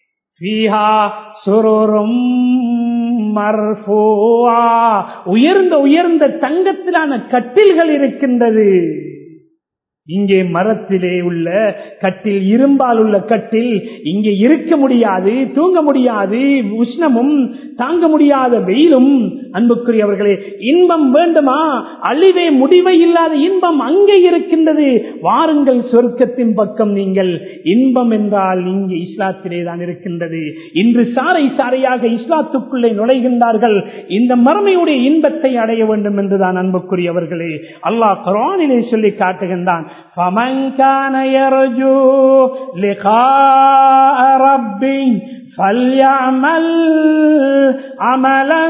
உயர்ந்த உயர்ந்த தங்கத்திலான கட்டில்கள் இருக்கின்றது இங்கே மரத்திலே உள்ள கட்டில் இரும்பால் உள்ள கட்டில் இங்கே இருக்க முடியாது தூங்க முடியாது உஷ்ணமும் தாங்க முடியாத வெயிலும் அன்புக்குரியவர்களே இன்பம் வேண்டுமா அழிவே முடிவை இல்லாத இன்பம் அங்கே இருக்கின்றது வாருங்கள் சொர்க்கத்தின் பக்கம் நீங்கள் இன்பம் என்றால் இங்கே இஸ்லாத்திலே தான் இருக்கின்றது இன்று சாரை சாரையாக இஸ்லாத்துக்குள்ளே நுழைகின்றார்கள் இந்த மறுமையுடைய இன்பத்தை அடைய வேண்டும் என்றுதான் அன்புக்குரியவர்களே அல்லாஹ் குரானிலே சொல்லி காட்டுகின்றான் فمن كان يرجو لقاء ربه فليعمل عملا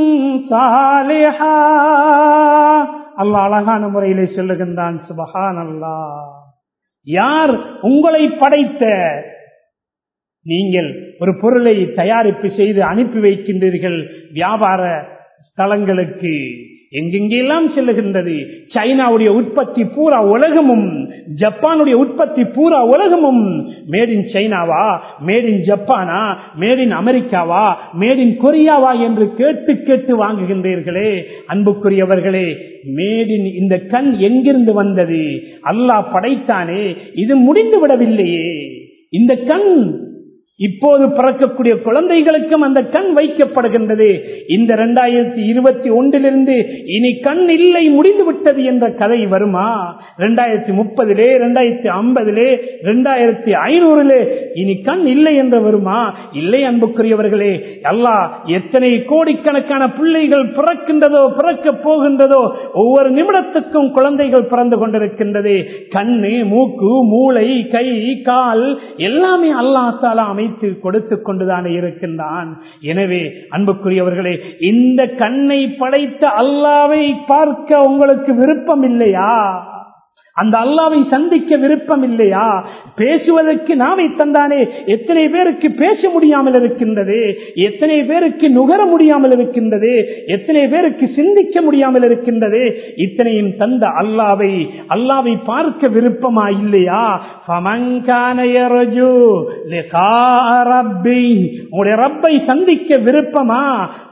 صالحا அல்லாஹ் அழகான முறையிலே சொல்லுகின்றான் சுபஹான் அல்லா யார் உங்களை படைத்த நீங்கள் ஒரு பொருளை தயாரிப்பு செய்து அனுப்பி வைக்கின்றீர்கள் வியாபார ஸ்தலங்களுக்கு எங்கெங்கெல்லாம் செல்லுகின்றது சைனாவுடைய உற்பத்தி பூரா உலகமும் ஜப்பானுடைய உற்பத்தி பூரா உலகமும் மேட் இன் சைனாவா மேட் இன் ஜப்பானா மேட் இன் அமெரிக்காவா மேட் இன் கொரியாவா என்று கேட்டு கேட்டு வாங்குகின்றீர்களே அன்புக்குரியவர்களே மேட் இன் இந்த கண் எங்கிருந்து வந்தது அல்லாஹ் படைத்தானே இது முடிந்து விடவில்லையே இந்த கண் இப்போது பிறக்கக்கூடிய குழந்தைகளுக்கும் அந்த கண் வைக்கப்படுகின்றது இந்த இரண்டாயிரத்தி இருபத்தி ஒன்றிலிருந்து இனி கண் இல்லை முடிந்து விட்டது என்ற கதை வருமா இரண்டாயிரத்தி முப்பதிலே இரண்டாயிரத்தி ஐம்பதிலே இரண்டாயிரத்தி ஐநூறிலே இனி கண் இல்லை என்று வருமா இல்லை அன்புக்குரியவர்களே அல்லாஹ் எத்தனை கோடிக்கணக்கான பிள்ளைகள் பிறக்கின்றதோ பிறக்க போகின்றதோ ஒவ்வொரு நிமிடத்துக்கும் குழந்தைகள் பிறந்து கொண்டிருக்கின்றது கண்ணு மூக்கு மூளை கை கால் எல்லாமே அல்லாஹ் தாலா அமைத்து கொடுத்து கொண்டுதானே இருக்கின்றான் எனவே அன்புக்குரியவர்களே இந்த கண்ணை படைத்த அல்லாவை பார்க்க உங்களுக்கு விருப்பம் இல்லையா அந்த அல்லாவை சந்திக்க விருப்பம் இல்லையா பேசுவதற்கு நாவை தந்தானே எத்தனை பேருக்கு பேச முடியாமல் இருக்கின்றது எத்தனை பேருக்கு நுகர முடியாமல் இருக்கின்றது எத்தனை பேருக்கு சிந்திக்க முடியாமல் இருக்கின்றது இத்தனையும் தந்த அல்லாவை அல்லாவை பார்க்க விருப்பமா இல்லையா உங்களுடைய ரப்பை சந்திக்க விருப்பமா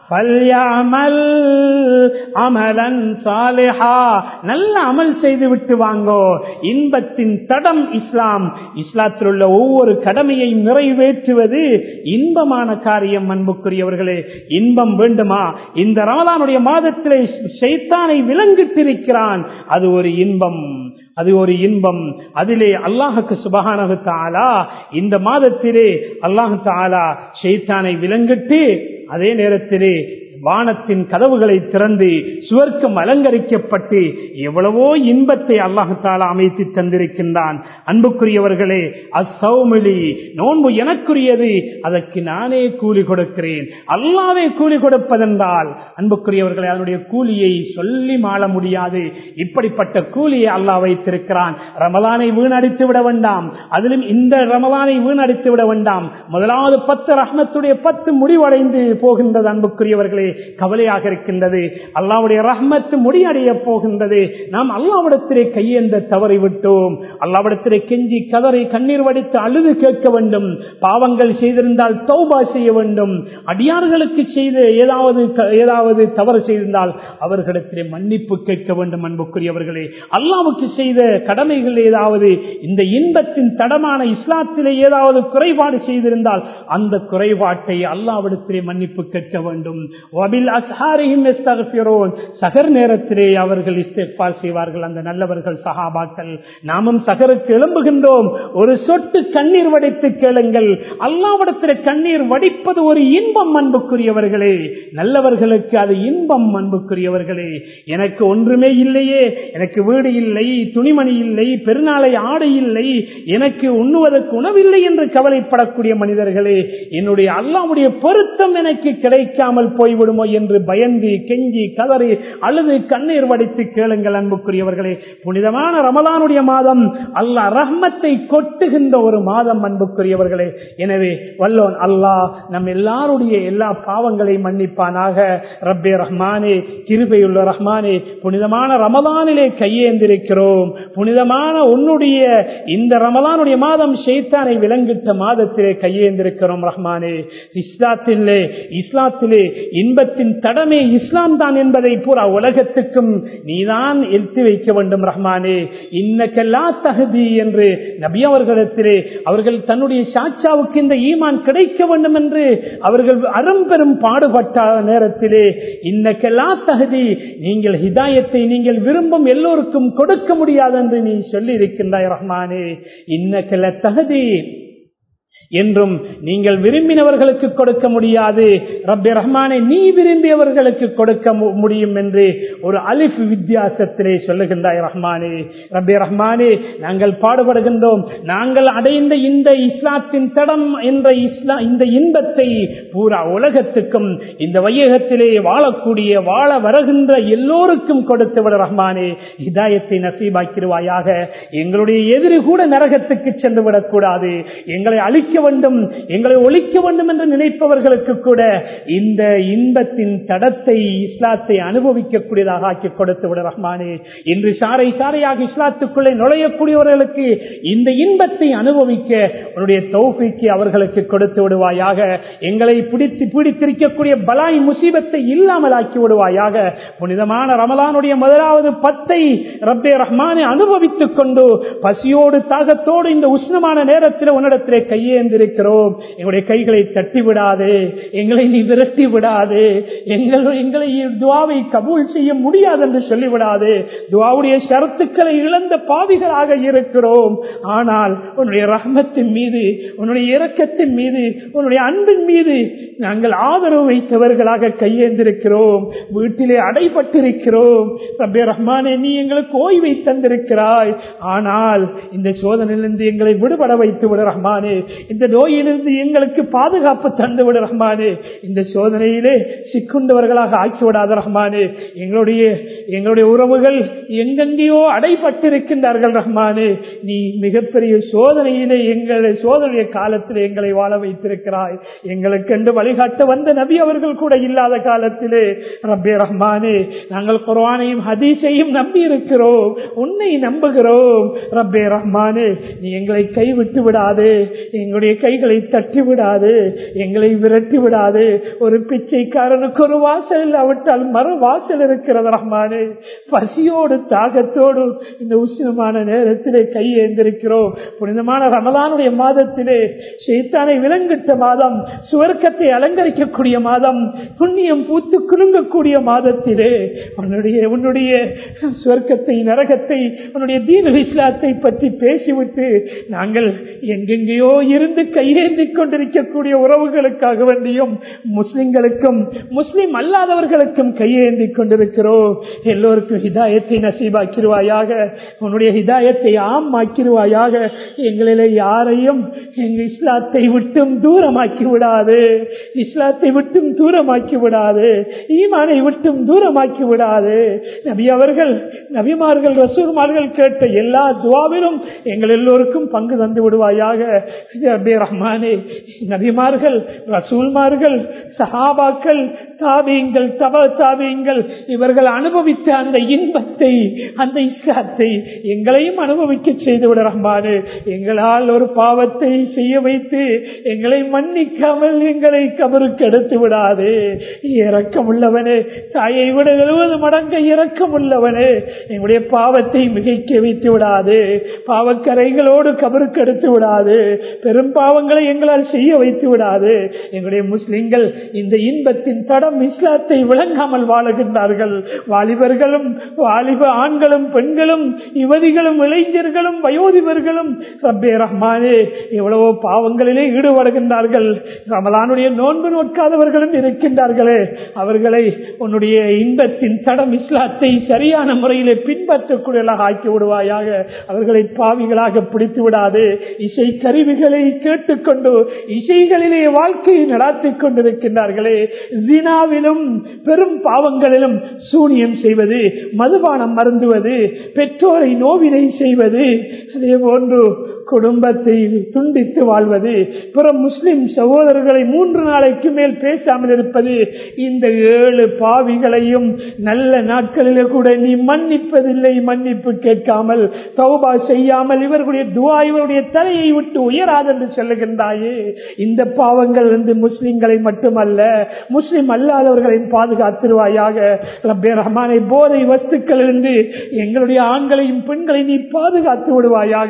அமலன் சாலிஹா நல்ல அமல் செய்து விட்டு வாங்கோ இன்பத்தின் தடம் இஸ்லாம் இஸ்லாத்தில் உள்ள ஒவ்வொரு கடமையை நிறைவேற்றுவது இன்பமான காரியம் அன்புக்குரியவர்களே இன்பம் வேண்டுமா இந்த ரமலானுடைய மாதத்திலே சைத்தானை விலங்கிட்டிருக்கிறான் அது ஒரு இன்பம் அது ஒரு இன்பம் அதிலே அல்லாஹுக்கு சுபகானகு தாலா இந்த மாதத்திலே அல்லாஹு தாலா ஷெய்தானை விலங்கிட்டு அதே நேரத்திலே வானத்தின் கதவுகளை திறந்து சுவர்க்கம் அலங்கரிக்கப்பட்டு எவ்வளவோ இன்பத்தை அல்லாஹு தாலா அமைத்து தந்திருக்கின்றான் அன்புக்குரியவர்களே அசௌமிலி நோன்பு எனக்குரியது அதற்கு நானே கூலி கொடுக்கிறேன் அல்லாவே கூலி கொடுப்பதென்றால் அன்புக்குரியவர்களே அதனுடைய கூலியை சொல்லி மாள முடியாது இப்படிப்பட்ட கூலியை அல்லாஹ் வைத்திருக்கிறான் ரமலானை வீணடித்து விட வேண்டாம் அதிலும் இந்த ரமலானை வீணடித்து விட வேண்டாம் முதலாவது பத்து ரஹ்மத்துடைய பத்து முடிவடைந்து போகின்றது அன்புக்குரியவர்களே கவலையாக இருக்கின்றது அல்லாவுடைய ரஹ்மத்து முடியடைய போகின்றது நாம் அல்லாவிடத்திலே கையேந்த தவறி விட்டோம் அல்லாவிடத்திலே கெஞ்சி கதரை கண்ணீர் வடித்து அழுது கேட்க வேண்டும் பாவங்கள் செய்திருந்தால் தௌபா செய்ய வேண்டும் அடியார்களுக்கு செய்த ஏதாவது ஏதாவது தவறு செய்திருந்தால் அவர்களிடத்திலே மன்னிப்பு கேட்க வேண்டும் அன்புக்குரியவர்களே அல்லாவுக்கு செய்த கடமைகள் ஏதாவது இந்த இன்பத்தின் தடமான இஸ்லாத்திலே ஏதாவது குறைபாடு செய்திருந்தால் அந்த குறைபாட்டை அல்லாவிடத்திலே மன்னிப்பு கேட்க வேண்டும் சகர் நேரத்திலே அவர்கள் இஸ்தேப்பால் செய்வார்கள் அந்த நல்லவர்கள் சகாபாக்கள் நாமும் சகருக்கு எழும்புகின்றோம் ஒரு சொட்டு கண்ணீர் வடித்து கேளுங்கள் அல்லாவிடத்தில் கண்ணீர் வடிப்பது ஒரு இன்பம் அன்புக்குரியவர்களே நல்லவர்களுக்கு அது இன்பம் அன்புக்குரியவர்களே எனக்கு ஒன்றுமே இல்லையே எனக்கு வீடு இல்லை துணிமணி இல்லை பெருநாளை ஆடை இல்லை எனக்கு உண்ணுவதற்கு உணவில்லை என்று கவலைப்படக்கூடிய மனிதர்களே என்னுடைய அல்லாவுடைய பொருத்தம் எனக்கு கிடைக்காமல் போய்விடுமோ என்று பயந்து கெஞ்சி கதறி அழுது கண்ணீர் வடித்து கேளுங்கள் அன்புக்குரியவர்களே புனிதமான ரமலானுடைய மாதம் அல்லாஹ் ரஹ்மத்தை கொட்டுகின்ற ஒரு மாதம் அன்புக்குரியவர்களே எனவே வல்லோன் அல்லாஹ் நம் எல்லாருடைய எல்லா பாவங்களையும் மன்னிப்பானாக ரப்பே ரஹ்மானே கிருபையுள்ள ரஹ்மானே புனிதமான ரமலானிலே கையேந்திருக்கிறோம் புனிதமான உன்னுடைய இந்த ரமலானுடைய மாதம் ஷெய்தானை விலங்கிட்ட மாதத்திலே கையேந்திருக்கிறோம் ரஹ்மானே இஸ்லாத்திலே இஸ்லாத்திலே இன்பத்தின் தடமே இஸ்லாம் தான் என்பதை பூரா உலகத்துக்கும் நீதான் எடுத்து வைக்க வேண்டும் ரஹ்மானே இன்னக்கெல்லா தகுதி என்று நபி அவர்களிடத்திலே அவர்கள் தன்னுடைய சாட்சாவுக்கு இந்த ஈமான் கிடைக்க வேண்டும் என்று அவர்கள் அரும்பெரும் பாடுபட்ட நேரத்திலே இன்னக்கெல்லா தகுதி நீங்கள் ஹிதாயத்தை நீங்கள் விரும்பும் எல்லோருக்கும் கொடுக்க முடியாது என்று நீ சொல்லி இருக்கின்றாய் ரஹ்மானே இன்னக்கெல்ல தகுதி என்றும் நீங்கள் விரும்பினவர்களுக்கு கொடுக்க முடியாது ரப்பி ரஹ்மானை நீ விரும்பியவர்களுக்கு கொடுக்க முடியும் என்று ஒரு அலிஃப் வித்தியாசத்திலே சொல்லுகின்றாய் ரஹ்மானே ரப்பி ரஹ்மானே நாங்கள் பாடுபடுகின்றோம் நாங்கள் அடைந்த இந்த இஸ்லாத்தின் தடம் என்ற இஸ்லா இந்த இன்பத்தை பூரா உலகத்துக்கும் இந்த வையகத்திலே வாழக்கூடிய வாழ வருகின்ற எல்லோருக்கும் கொடுத்து விட ரஹ்மானே இதாயத்தை நசீபாக்கிடுவாயாக எங்களுடைய எதிரி கூட நரகத்துக்கு சென்று விடக்கூடாது எங்களை அழிக்க வேண்டும் எங்களை ஒழிக்க வேண்டும் என்று நினைப்பவர்களுக்கு கூட இந்த இன்பத்தின் தடத்தை இஸ்லாத்தை அனுபவிக்கக்கூடியதாக ஆக்கி கொடுத்து விட ரஹ்மானே இன்று சாரை சாரையாக இஸ்லாத்துக்குள்ளே நுழையக்கூடியவர்களுக்கு இந்த இன்பத்தை அனுபவிக்க உன்னுடைய தௌஃபிக்கு அவர்களுக்கு கொடுத்து விடுவாயாக எங்களை பிடித்து பிடித்திருக்கக்கூடிய பலாய் முசீபத்தை இல்லாமல் ஆக்கி விடுவாயாக புனிதமான ரமலானுடைய முதலாவது பத்தை ரப்பே ரஹ்மானை அனுபவித்துக் கொண்டு பசியோடு தாகத்தோடு இந்த உஷ்ணமான நேரத்தில் உன்னிடத்திலே கையேந்து கையேந்திருக்கிறோம் எங்களுடைய கைகளை தட்டி விடாதே எங்களை நீ விரட்டி விடாதே எங்கள் எங்களை துவாவை கபூல் செய்ய முடியாது என்று சொல்லிவிடாதே துவாவுடைய ஷரத்துக்களை இழந்த பாவிகளாக இருக்கிறோம் ஆனால் உன்னுடைய ரஹ்மத்தின் மீது உன்னுடைய இரக்கத்தின் மீது உன்னுடைய அன்பின் மீது நாங்கள் ஆதரவு வைத்தவர்களாக கையேந்திருக்கிறோம் வீட்டிலே அடைபட்டிருக்கிறோம் ரப்பே ரஹ்மானே நீ எங்களுக்கு ஓய்வை தந்திருக்கிறாய் ஆனால் இந்த சோதனையிலிருந்து எங்களை விடுபட வைத்து விட ரஹ்மானே இந்த நோயிலிருந்து எங்களுக்கு பாதுகாப்பு தந்து விட ரஹ்மானே இந்த சோதனையிலே சிக்குண்டவர்களாக ஆக்கிவிடாத ரஹ்மானே எங்களுடைய எங்களுடைய உறவுகள் எங்கெங்கேயோ அடைபட்டிருக்கின்றார்கள் ரஹ்மானே நீ மிகப்பெரிய சோதனையிலே எங்களை சோதனைய காலத்தில் எங்களை வாழ வைத்திருக்கிறாய் எங்களுக்கென்று வழிகாட்ட வந்த நபி அவர்கள் கூட இல்லாத காலத்திலே ரப்பே ரஹ்மானே நாங்கள் குர்ஆனையும் ஹதீஸையும் நம்பி இருக்கிறோம் உன்னை நம்புகிறோம் ரப்பே ரஹ்மானே நீ எங்களை கைவிட்டு விடாதே எங்களுடைய கைகளை தட்டி விடாது எங்களை விரட்டி விடாது ஒரு பிச்சைக்காரனுக்கு ஒரு வாசல் இல்லாவிட்டால் மறு வாசல் இருக்கிறது ரஹ்மானே பசியோடு தாகத்தோடு இந்த உஷ்ணமான நேரத்திலே கையேந்திருக்கிறோம் புனிதமான ரமலானுடைய மாதத்திலே சைத்தானை விலங்கிட்ட மாதம் சுவர்க்கத்தை அலங்கரிக்கக்கூடிய மாதம் புண்ணியம் பூத்து குலுங்கக்கூடிய மாதத்திலே உன்னுடைய உன்னுடைய சுவர்க்கத்தை நரகத்தை உன்னுடைய தீன இஸ்லாத்தை பற்றி பேசிவிட்டு நாங்கள் எங்கெங்கேயோ இருந்து கையேந்தி கொண்டிருக்கக்கூடிய உறவுகளுக்காக வேண்டியும் முஸ்லிம்களுக்கும் முஸ்லிம் அல்லாதவர்களுக்கும் கையேந்தி கொண்டிருக்கிறோம் எல்லோருக்கும் ஹிதாயத்தை நசீபாக்கிடுவாயாக உன்னுடைய ஹிதாயத்தை ஆம் ஆக்கிடுவாயாக எங்களிலே யாரையும் எங்க இஸ்லாத்தை விட்டும் தூரமாக்கி விடாது இஸ்லாத்தை விட்டும் தூரமாக்கி விடாது ஈமானை விட்டும் தூரமாக்கி விடாது நபி அவர்கள் நபிமார்கள் ரசூர்மார்கள் கேட்ட எல்லா துவாவிலும் எங்கள் எல்லோருக்கும் பங்கு தந்து விடுவாயாக ரப்பே ரஹ்மானே நபிமார்கள் ரசூல்மார்கள் சஹாபாக்கள் தாபியங்கள் தப தாபியங்கள் இவர்கள் அனுபவித்த அந்த இன்பத்தை அந்த இஸ்லாத்தை எங்களையும் அனுபவிக்க செய்து விட ரஹ்மானு எங்களால் ஒரு பாவத்தை செய்ய வைத்து எங்களை மன்னிக்காமல் எங்களை கபருக்கு எடுத்து விடாது இரக்கம் உள்ளவனே தாயை விட எழுபது மடங்கு இரக்கம் உள்ளவனே எங்களுடைய பாவத்தை மிகைக்க வைத்து விடாது பாவக்கரைகளோடு கபருக்கு எடுத்து விடாது பெரும் பாவங்களை எங்களால் செய்ய வைத்து விடாது எங்களுடைய முஸ்லிம்கள் இந்த இன்பத்தின் தடம் இஸ்லாத்தை விளங்காமல் வாழுகின்றார்கள் வாலிபர்களும் வாலிப ஆண்களும் பெண்களும் யுவதிகளும் இளைஞர்களும் வயோதிபர்களும் ரப்பே ரஹ்மானே எவ்வளவோ பாவங்களிலே ஈடுபடுகின்றார்கள் ரமலானுடைய நோன்பு நோட்காதவர்களும் இருக்கின்றார்களே அவர்களை உன்னுடைய இன்பத்தின் தடம் இஸ்லாத்தை சரியான முறையிலே பின்பற்றக்கூடியதாக ஆக்கி விடுவாயாக அவர்களை பாவிகளாக பிடித்து விடாது இசை கருவிகளை கேட்டுக்கொண்டு இசைகளிலே வாழ்க்கையை நடாத்திக் கொண்டிருக்கின்றார்களே ஜினாவிலும் பெரும் பாவங்களிலும் சூனியம் செய்வது மதுபானம் மருந்துவது பெற்றோரை நோவினை செய்வது அதே போன்று குடும்பத்தை துண்டித்து வாழ்வது பிற முஸ்லிம் சகோதரர்களை மூன்று நாளைக்கு மேல் பேசாமல் இருப்பது இந்த ஏழு பாவிகளையும் நல்ல நாட்களிலே கூட நீ மன்னிப்பதில்லை மன்னிப்பு கேட்காமல் தௌபா செய்யாமல் இவர்களுடைய துவா இவருடைய தலையை விட்டு உயராது என்று சொல்லுகின்றாயே இந்த பாவங்கள் வந்து முஸ்லிம்களை மட்டுமல்ல முஸ்லிம் அல்லாதவர்களையும் பாதுகாத்திருவாயாக ரப்பே ரஹ்மானை போதை வஸ்துக்களிலிருந்து எங்களுடைய ஆண்களையும் பெண்களையும் நீ பாதுகாத்து விடுவாயாக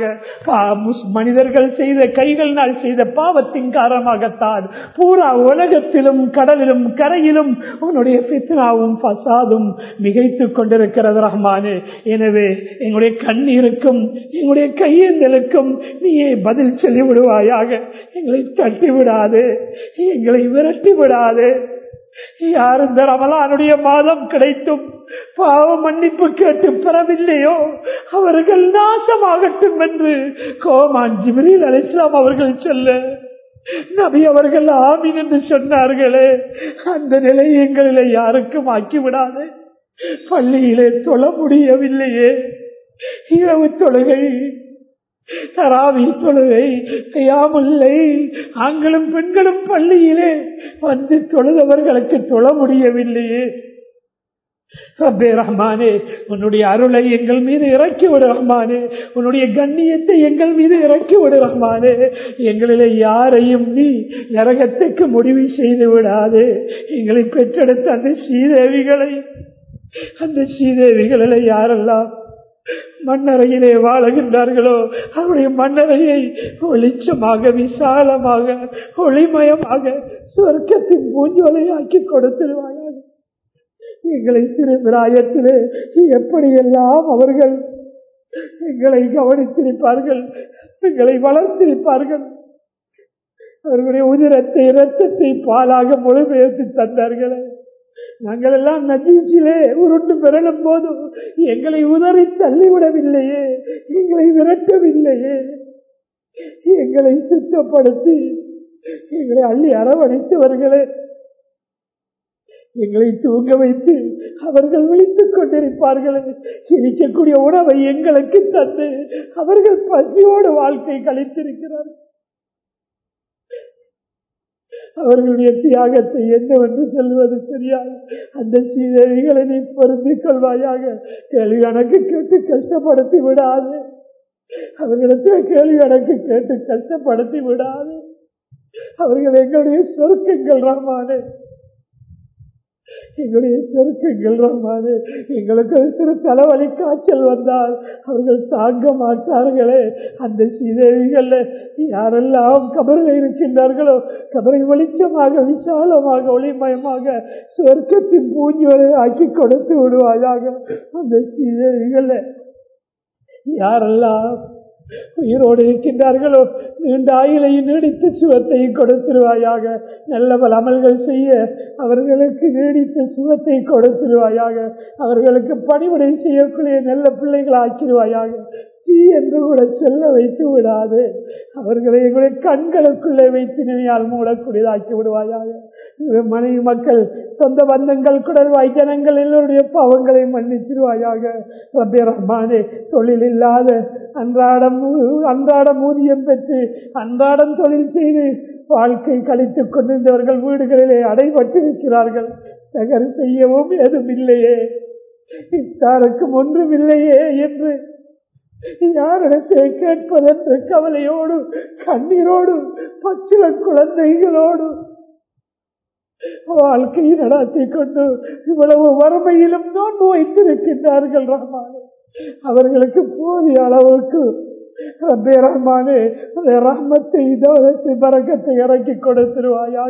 மனிதர்கள் செய்த கைகளினால் செய்த பாவத்தின் காரணமாகத்தான் பூரா உலகத்திலும் கடலிலும் கரையிலும் உன்னுடைய பித்னாவும் பசாதும் மிகைத்துக் கொண்டிருக்கிறது ரஹ்மானே எனவே எங்களுடைய கண்ணீருக்கும் எங்களுடைய கையேந்தலுக்கும் நீயே பதில் சொல்லி விடுவாயாக எங்களை தட்டி விடாது எங்களை விரட்டி விடாது யார் இந்த ரமலானுடைய மாதம் கிடைத்தும் பாவ மன்னிப்பு கேட்டு பெறவில்லையோ அவர்கள் நாசமாகட்டும் என்று கோமான் ஜிபிரில் அலிஸ்லாம் அவர்கள் சொல்ல நபி அவர்கள் ஆமீன் என்று சொன்னார்களே அந்த நிலை எங்களிலே யாருக்கும் ஆக்கிவிடாது பள்ளியிலே தொழ முடியவில்லையே இரவு தொழுகை தராவி தொழுகை கையாமுல்லை ஆண்களும் பெண்களும் பள்ளியிலே வந்து தொழுதவர்களுக்கு தொழ முடியவில்லையே ரப்பே ரஹ்மானே உன்னுடைய அருளை எங்கள் மீது இறக்கி விடு ரஹ்மானே உன்னுடைய கண்ணியத்தை எங்கள் மீது இறக்கி விடு ரஹ்மானே எங்களிலே யாரையும் நீ நரகத்துக்கு முடிவு செய்து விடாது எங்களை பெற்றெடுத்த அந்த ஸ்ரீதேவிகளை அந்த ஸ்ரீதேவிகளில் யாரெல்லாம் மண்ணறையிலே வாழுகின்றார்களோ அவருடைய மண்ணறையை வெளிச்சமாக விசாலமாக ஒளிமயமாக சொர்க்கத்தின் பூஞ்சோலை ஆக்கி கொடுத்துருவாயாக எங்களை திருவிராயத்திலே எப்படியெல்லாம் அவர்கள் எங்களை கவனித்திருப்பார்கள் எங்களை வளர்த்திருப்பார்கள் அவர்களுடைய உதிரத்தை இரத்தத்தை பாலாக மொழிபெயர்த்து தந்தார்களே நாங்கள் எல்லாம் நஜீசிலே உருண்டு பெறலும் போதும் எங்களை உதறி தள்ளிவிடவில்லையே எங்களை விரட்டவில்லையே எங்களை சுத்தப்படுத்தி எங்களை அள்ளி அரவணைத்தவர்களே எங்களை தூங்க வைத்து அவர்கள் விழித்துக் கொண்டிருப்பார்கள் இருக்கக்கூடிய உணவை எங்களுக்கு தந்து அவர்கள் பசியோடு வாழ்க்கை கழித்திருக்கிறார்கள் அவர்களுடைய தியாகத்தை என்னவென்று சொல்வது தெரியாது அந்த சீதவிகளை நீ பொருந்திக் கொள்வாயாக கேள்வி கணக்கு கேட்டு கஷ்டப்படுத்தி விடாது அவர்களிடத்தில் கேள்வி கணக்கு கேட்டு கஷ்டப்படுத்தி விடாது அவர்கள் எங்களுடைய சொருக்கங்கள் ரஹ்மானே எங்களுடைய சொருக்கங்கள் ரஹ்மானே எங்களுக்கு சிறு தலைவலி காய்ச்சல் வந்தால் அவர்கள் தாங்க மாட்டார்களே அந்த சீதேவிகள் யாரெல்லாம் கபரில் இருக்கின்றார்களோ கபரை வெளிச்சமாக விசாலமாக ஒளிமயமாக சொர்க்கத்தின் பூஞ்சோரை ஆக்கி கொடுத்து விடுவாயாக அந்த சீதேவிகள் யாரெல்லாம் உயிரோடு இருக்கின்றார்களோ நீண்ட ஆயுளையும் நீடித்த சுகத்தையும் கொடுத்துருவாயாக நல்ல பல அமல்கள் செய்ய அவர்களுக்கு நீடித்த சுகத்தை கொடுத்துருவாயாக அவர்களுக்கு பணிவிடை செய்யக்கூடிய நல்ல பிள்ளைகள் ஆக்கிடுவாயாக தீ என்று கூட செல்ல வைத்து விடாது அவர்களை எங்களுடைய கண்களுக்குள்ளே வைத்து நினையால் மூடக்கூடியதாக்கி விடுவாயாக மனைவி மக்கள் சொந்த பந்தங்கள் குடல்வாய் ஜனங்கள் எல்லோருடைய பாவங்களை மன்னிச்சிருவாயாக ரப்பே ரஹ்மானே தொழில் இல்லாத அன்றாடம் அன்றாடம் ஊதியம் பெற்று அன்றாடம் தொழில் செய்து வாழ்க்கை கழித்துக் கொண்டிருந்தவர்கள் வீடுகளிலே அடைபட்டிருக்கிறார்கள் சகர் செய்யவும் ஏதும் இல்லையே இத்தாருக்கும் ஒன்றும் இல்லையே என்று யாரிடத்தை கேட்பதென்று கவலையோடு கண்ணீரோடு பச்சில குழந்தைகளோடு வாழ்க்கையை நடத்தி கொண்டு இவ்வளவு வறுமையிலும் நோன்பு வைத்திருக்கின்றார்கள் ரஹ்மானே அவர்களுக்கு போதிய அளவுக்கு ரப்பே ரஹ்மானே ரஹ்மத்தை தோலத்தை பறக்கத்தை இறக்கி கொடுத்துருவாயாக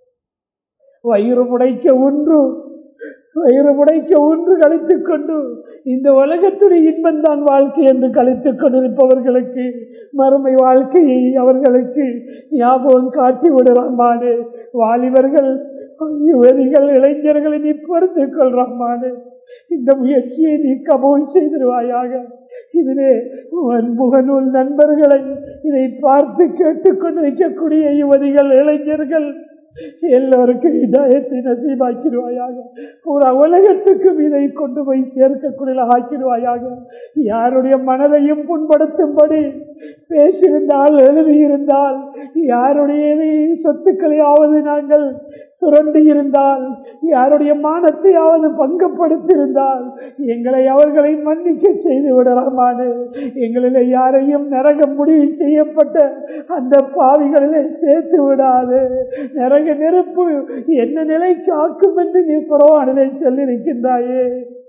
வயிறு முடைக்க ஒன்று வயிறு முடைக்க ஒன்று கழித்துக் கொண்டு இந்த உலகத்துடைய இன்பம் தான் வாழ்க்கை என்று கழித்துக் கொண்டிருப்பவர்களுக்கு மறுமை வாழ்க்கையை அவர்களுக்கு ஞாபகம் காட்டி விடுறாமானு வாலிபர்கள் யுவதிகள் இளைஞர்களை நீ பொறுத்துக் கொள்றாமானு இந்த முயற்சியை நீ கபோல் செய்திருவாயாக இதிலே முகநூல் நண்பர்களை இதை பார்த்து கேட்டுக்கொண்டிருக்கக்கூடிய யுவதிகள் இளைஞர்கள் எல்லோருக்கும் இதாயத்தை நசீபாக்கிடுவாயாக பூரா உலகத்துக்கும் இதை கொண்டு போய் சேர்க்கக்கூடிய ஆக்கிடுவாயாக யாருடைய மனதையும் புண்படுத்தும்படி பேசியிருந்தால் எழுதியிருந்தால் யாருடைய சொத்துக்களையாவது நாங்கள் சுரண்டி இருந்தால் யாருடைய மானத்தையாவது பங்கப்படுத்தியிருந்தால் எங்களை அவர்களை மன்னிக்க செய்து விடலாமானு எங்களில் யாரையும் நரகம் முடிவு செய்யப்பட்ட அந்த பாவிகளிலே சேர்த்து விடாது நரக நெருப்பு என்ன நிலைக்கு ஆக்கும் என்று நீ புறவானிலே சொல்லியிருக்கின்றாயே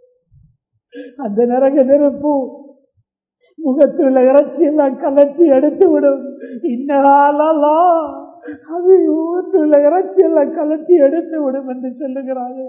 அந்த நரக நெருப்பு முகத்தில் இறைச்சியெல்லாம் கலத்தி எடுத்து விடும் இன்னலாலா அது ஊற்றுள்ள இறைச்சியெல்லாம் கலத்தி எடுத்து விடும் என்று சொல்லுகிறாயே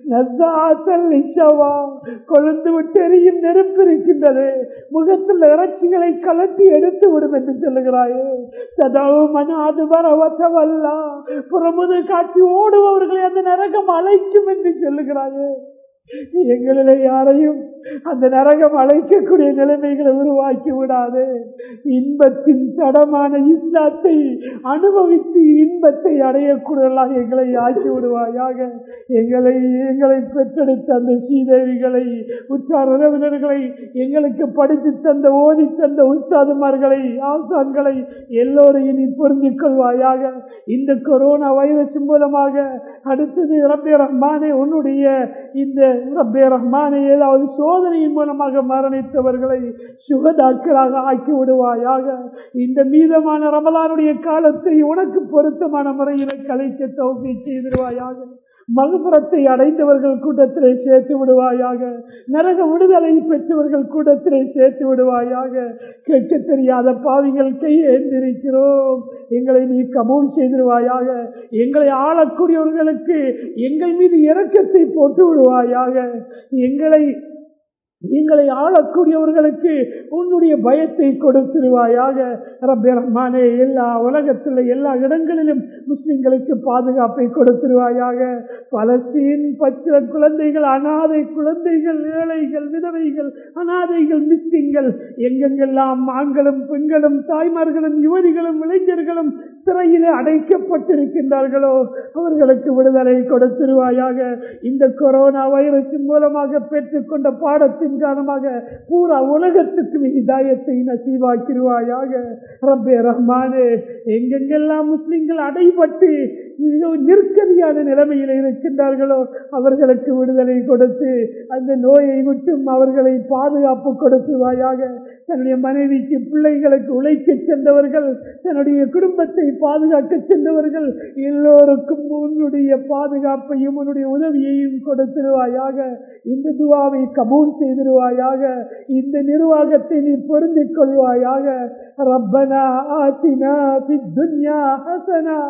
கொழுந்து விட்டு எரியும் நெருப்பு இருக்கின்றது முகத்தில் இறைச்சிகளை கலத்தி எடுத்து விடும் என்று சொல்லுகிறாயே சதாவு மனாது வரவத்தவல்லா புறமுது காட்சி ஓடுபவர்களை அந்த நரகம் அழைக்கும் என்று சொல்லுகிறாயே எங்களிலே யாரையும் அந்த நரகம் அழைக்கக்கூடிய நிலைமைகளை உருவாக்கி விடாது இன்பத்தின் தடமான இஸ்லாத்தை அனுபவித்து இன்பத்தை அடையக்கூடியவர்களாக எங்களை ஆக்கி விடுவாயாக எங்களை எங்களை பெற்றெடுத்த அந்த ஸ்ரீதேவிகளை உற்றார் உறவினர்களை எங்களுக்கு படித்து தந்த ஓதி தந்த உஸ்தாதுமார்களை ஆசான்களை எல்லோரையும் நீ புரிஞ்சிக் கொள்வாயாக இந்த கொரோனா வைரஸ் மூலமாக அடுத்தது ரப்பே ரஹ்மானே உன்னுடைய இந்த ரப்பே ரஹ்மானே ஏதாவது சோதனையின் மூலமாக மரணித்தவர்களை சுகதாக்களாக ஆக்கி விடுவாயாக இந்த மீதமான ரமலானுடைய காலத்தை உனக்கு பொருத்தமான முறையில் கலைக்க தௌசி செய்திருவாயாக மகுபுறத்தை அடைந்தவர்கள் கூட்டத்திலே சேர்த்து விடுவாயாக நரக விடுதலை பெற்றவர்கள் கூட்டத்திலே சேர்த்து விடுவாயாக கேட்க தெரியாத பாவிகள் கையேந்திருக்கிறோம் எங்களை நீ கபூல் செய்திருவாயாக எங்களை ஆளக்கூடியவர்களுக்கு எங்கள் மீது இரக்கத்தை போட்டு விடுவாயாக எங்களை எங்களை ஆளக்கூடியவர்களுக்கு உன்னுடைய பயத்தை கொடுத்திருவாயாக ரப்பே ரஹ்மானே எல்லா உலகத்தில் எல்லா இடங்களிலும் முஸ்லிம்களுக்கு பாதுகாப்பை கொடுத்திருவாயாக பலஸ்தீன் பச்சை குழந்தைகள் அனாதை குழந்தைகள் ஏழைகள் விதவைகள் அனாதைகள் மிஸ்டிங்கள் எங்கெங்கெல்லாம் ஆண்களும் பெண்களும் தாய்மார்களும் யுவதிகளும் இளைஞர்களும் சிறையிலே அடைக்கப்பட்டிருக்கின்றார்களோ அவர்களுக்கு விடுதலை கொடுத்திருவாயாக இந்த கொரோனா வைரஸின் மூலமாக பெற்றுக்கொண்ட பாடத்தின் காரணமாக பூரா உலகத்துக்கு இதாயத்தை நசீவாக்கிடுவாயாக ரப்பே ரஹ்மானே எங்கெங்கெல்லாம் முஸ்லிம்கள் அடைபட்டு மிகவும் நெருக்கடியான நிலைமையில் இருக்கின்றார்களோ அவர்களுக்கு விடுதலை கொடுத்து அந்த நோயை விட்டும் அவர்களை பாதுகாப்பு கொடுத்துவாயாக தன்னுடைய மனைவிக்கு பிள்ளைகளுக்கு உழைக்க சென்றவர்கள் தன்னுடைய குடும்பத்தை பாதுகாக்க சென்றவர்கள் எல்லோருக்கும் உன்னுடைய பாதுகாப்பையும் உன்னுடைய உதவியையும் கொடுத்திருவாயாக இந்த துவாவை கபூல் செய்திருவாயாக இந்த நிர்வாகத்தை நீ பொருந்திக் கொள்வாயாக ரப்பனா ஆத்தினா துன்யா ஹசனா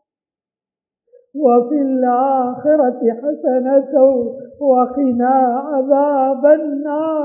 وفي الآخرة حسنة وقنا عذاب النار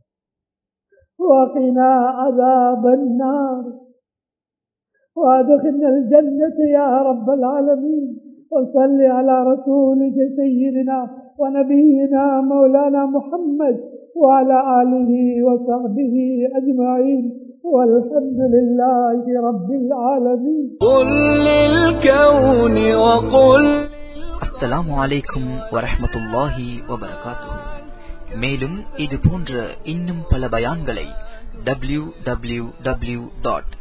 وقنا عذاب النار وادخلنا الجنة يا رب العالمين وصل على رسولك سيدنا ونبينا مولانا محمد وعلى آله وصحبه أجمعين والحمد لله رب العالمين قل للكون وقل அஸ்ஸலாமு அலைக்கும் வரஹ்மத்துல்லாஹி வபரகாத்துஹு மேலும் இது போன்ற இன்னும் பல பயான்களை டபிள்யூ டபிள்யூ டபிள்யூ டாட்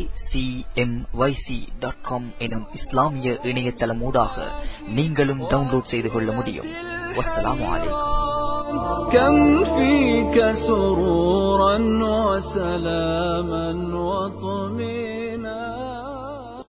எனும் இஸ்லாமிய இணையதளமூடாக நீங்களும் டவுன்லோட் செய்து கொள்ள முடியும் வஸ்ஸலாமு அலைக்கும் كم فيك سرورا وسلاما وطمئنا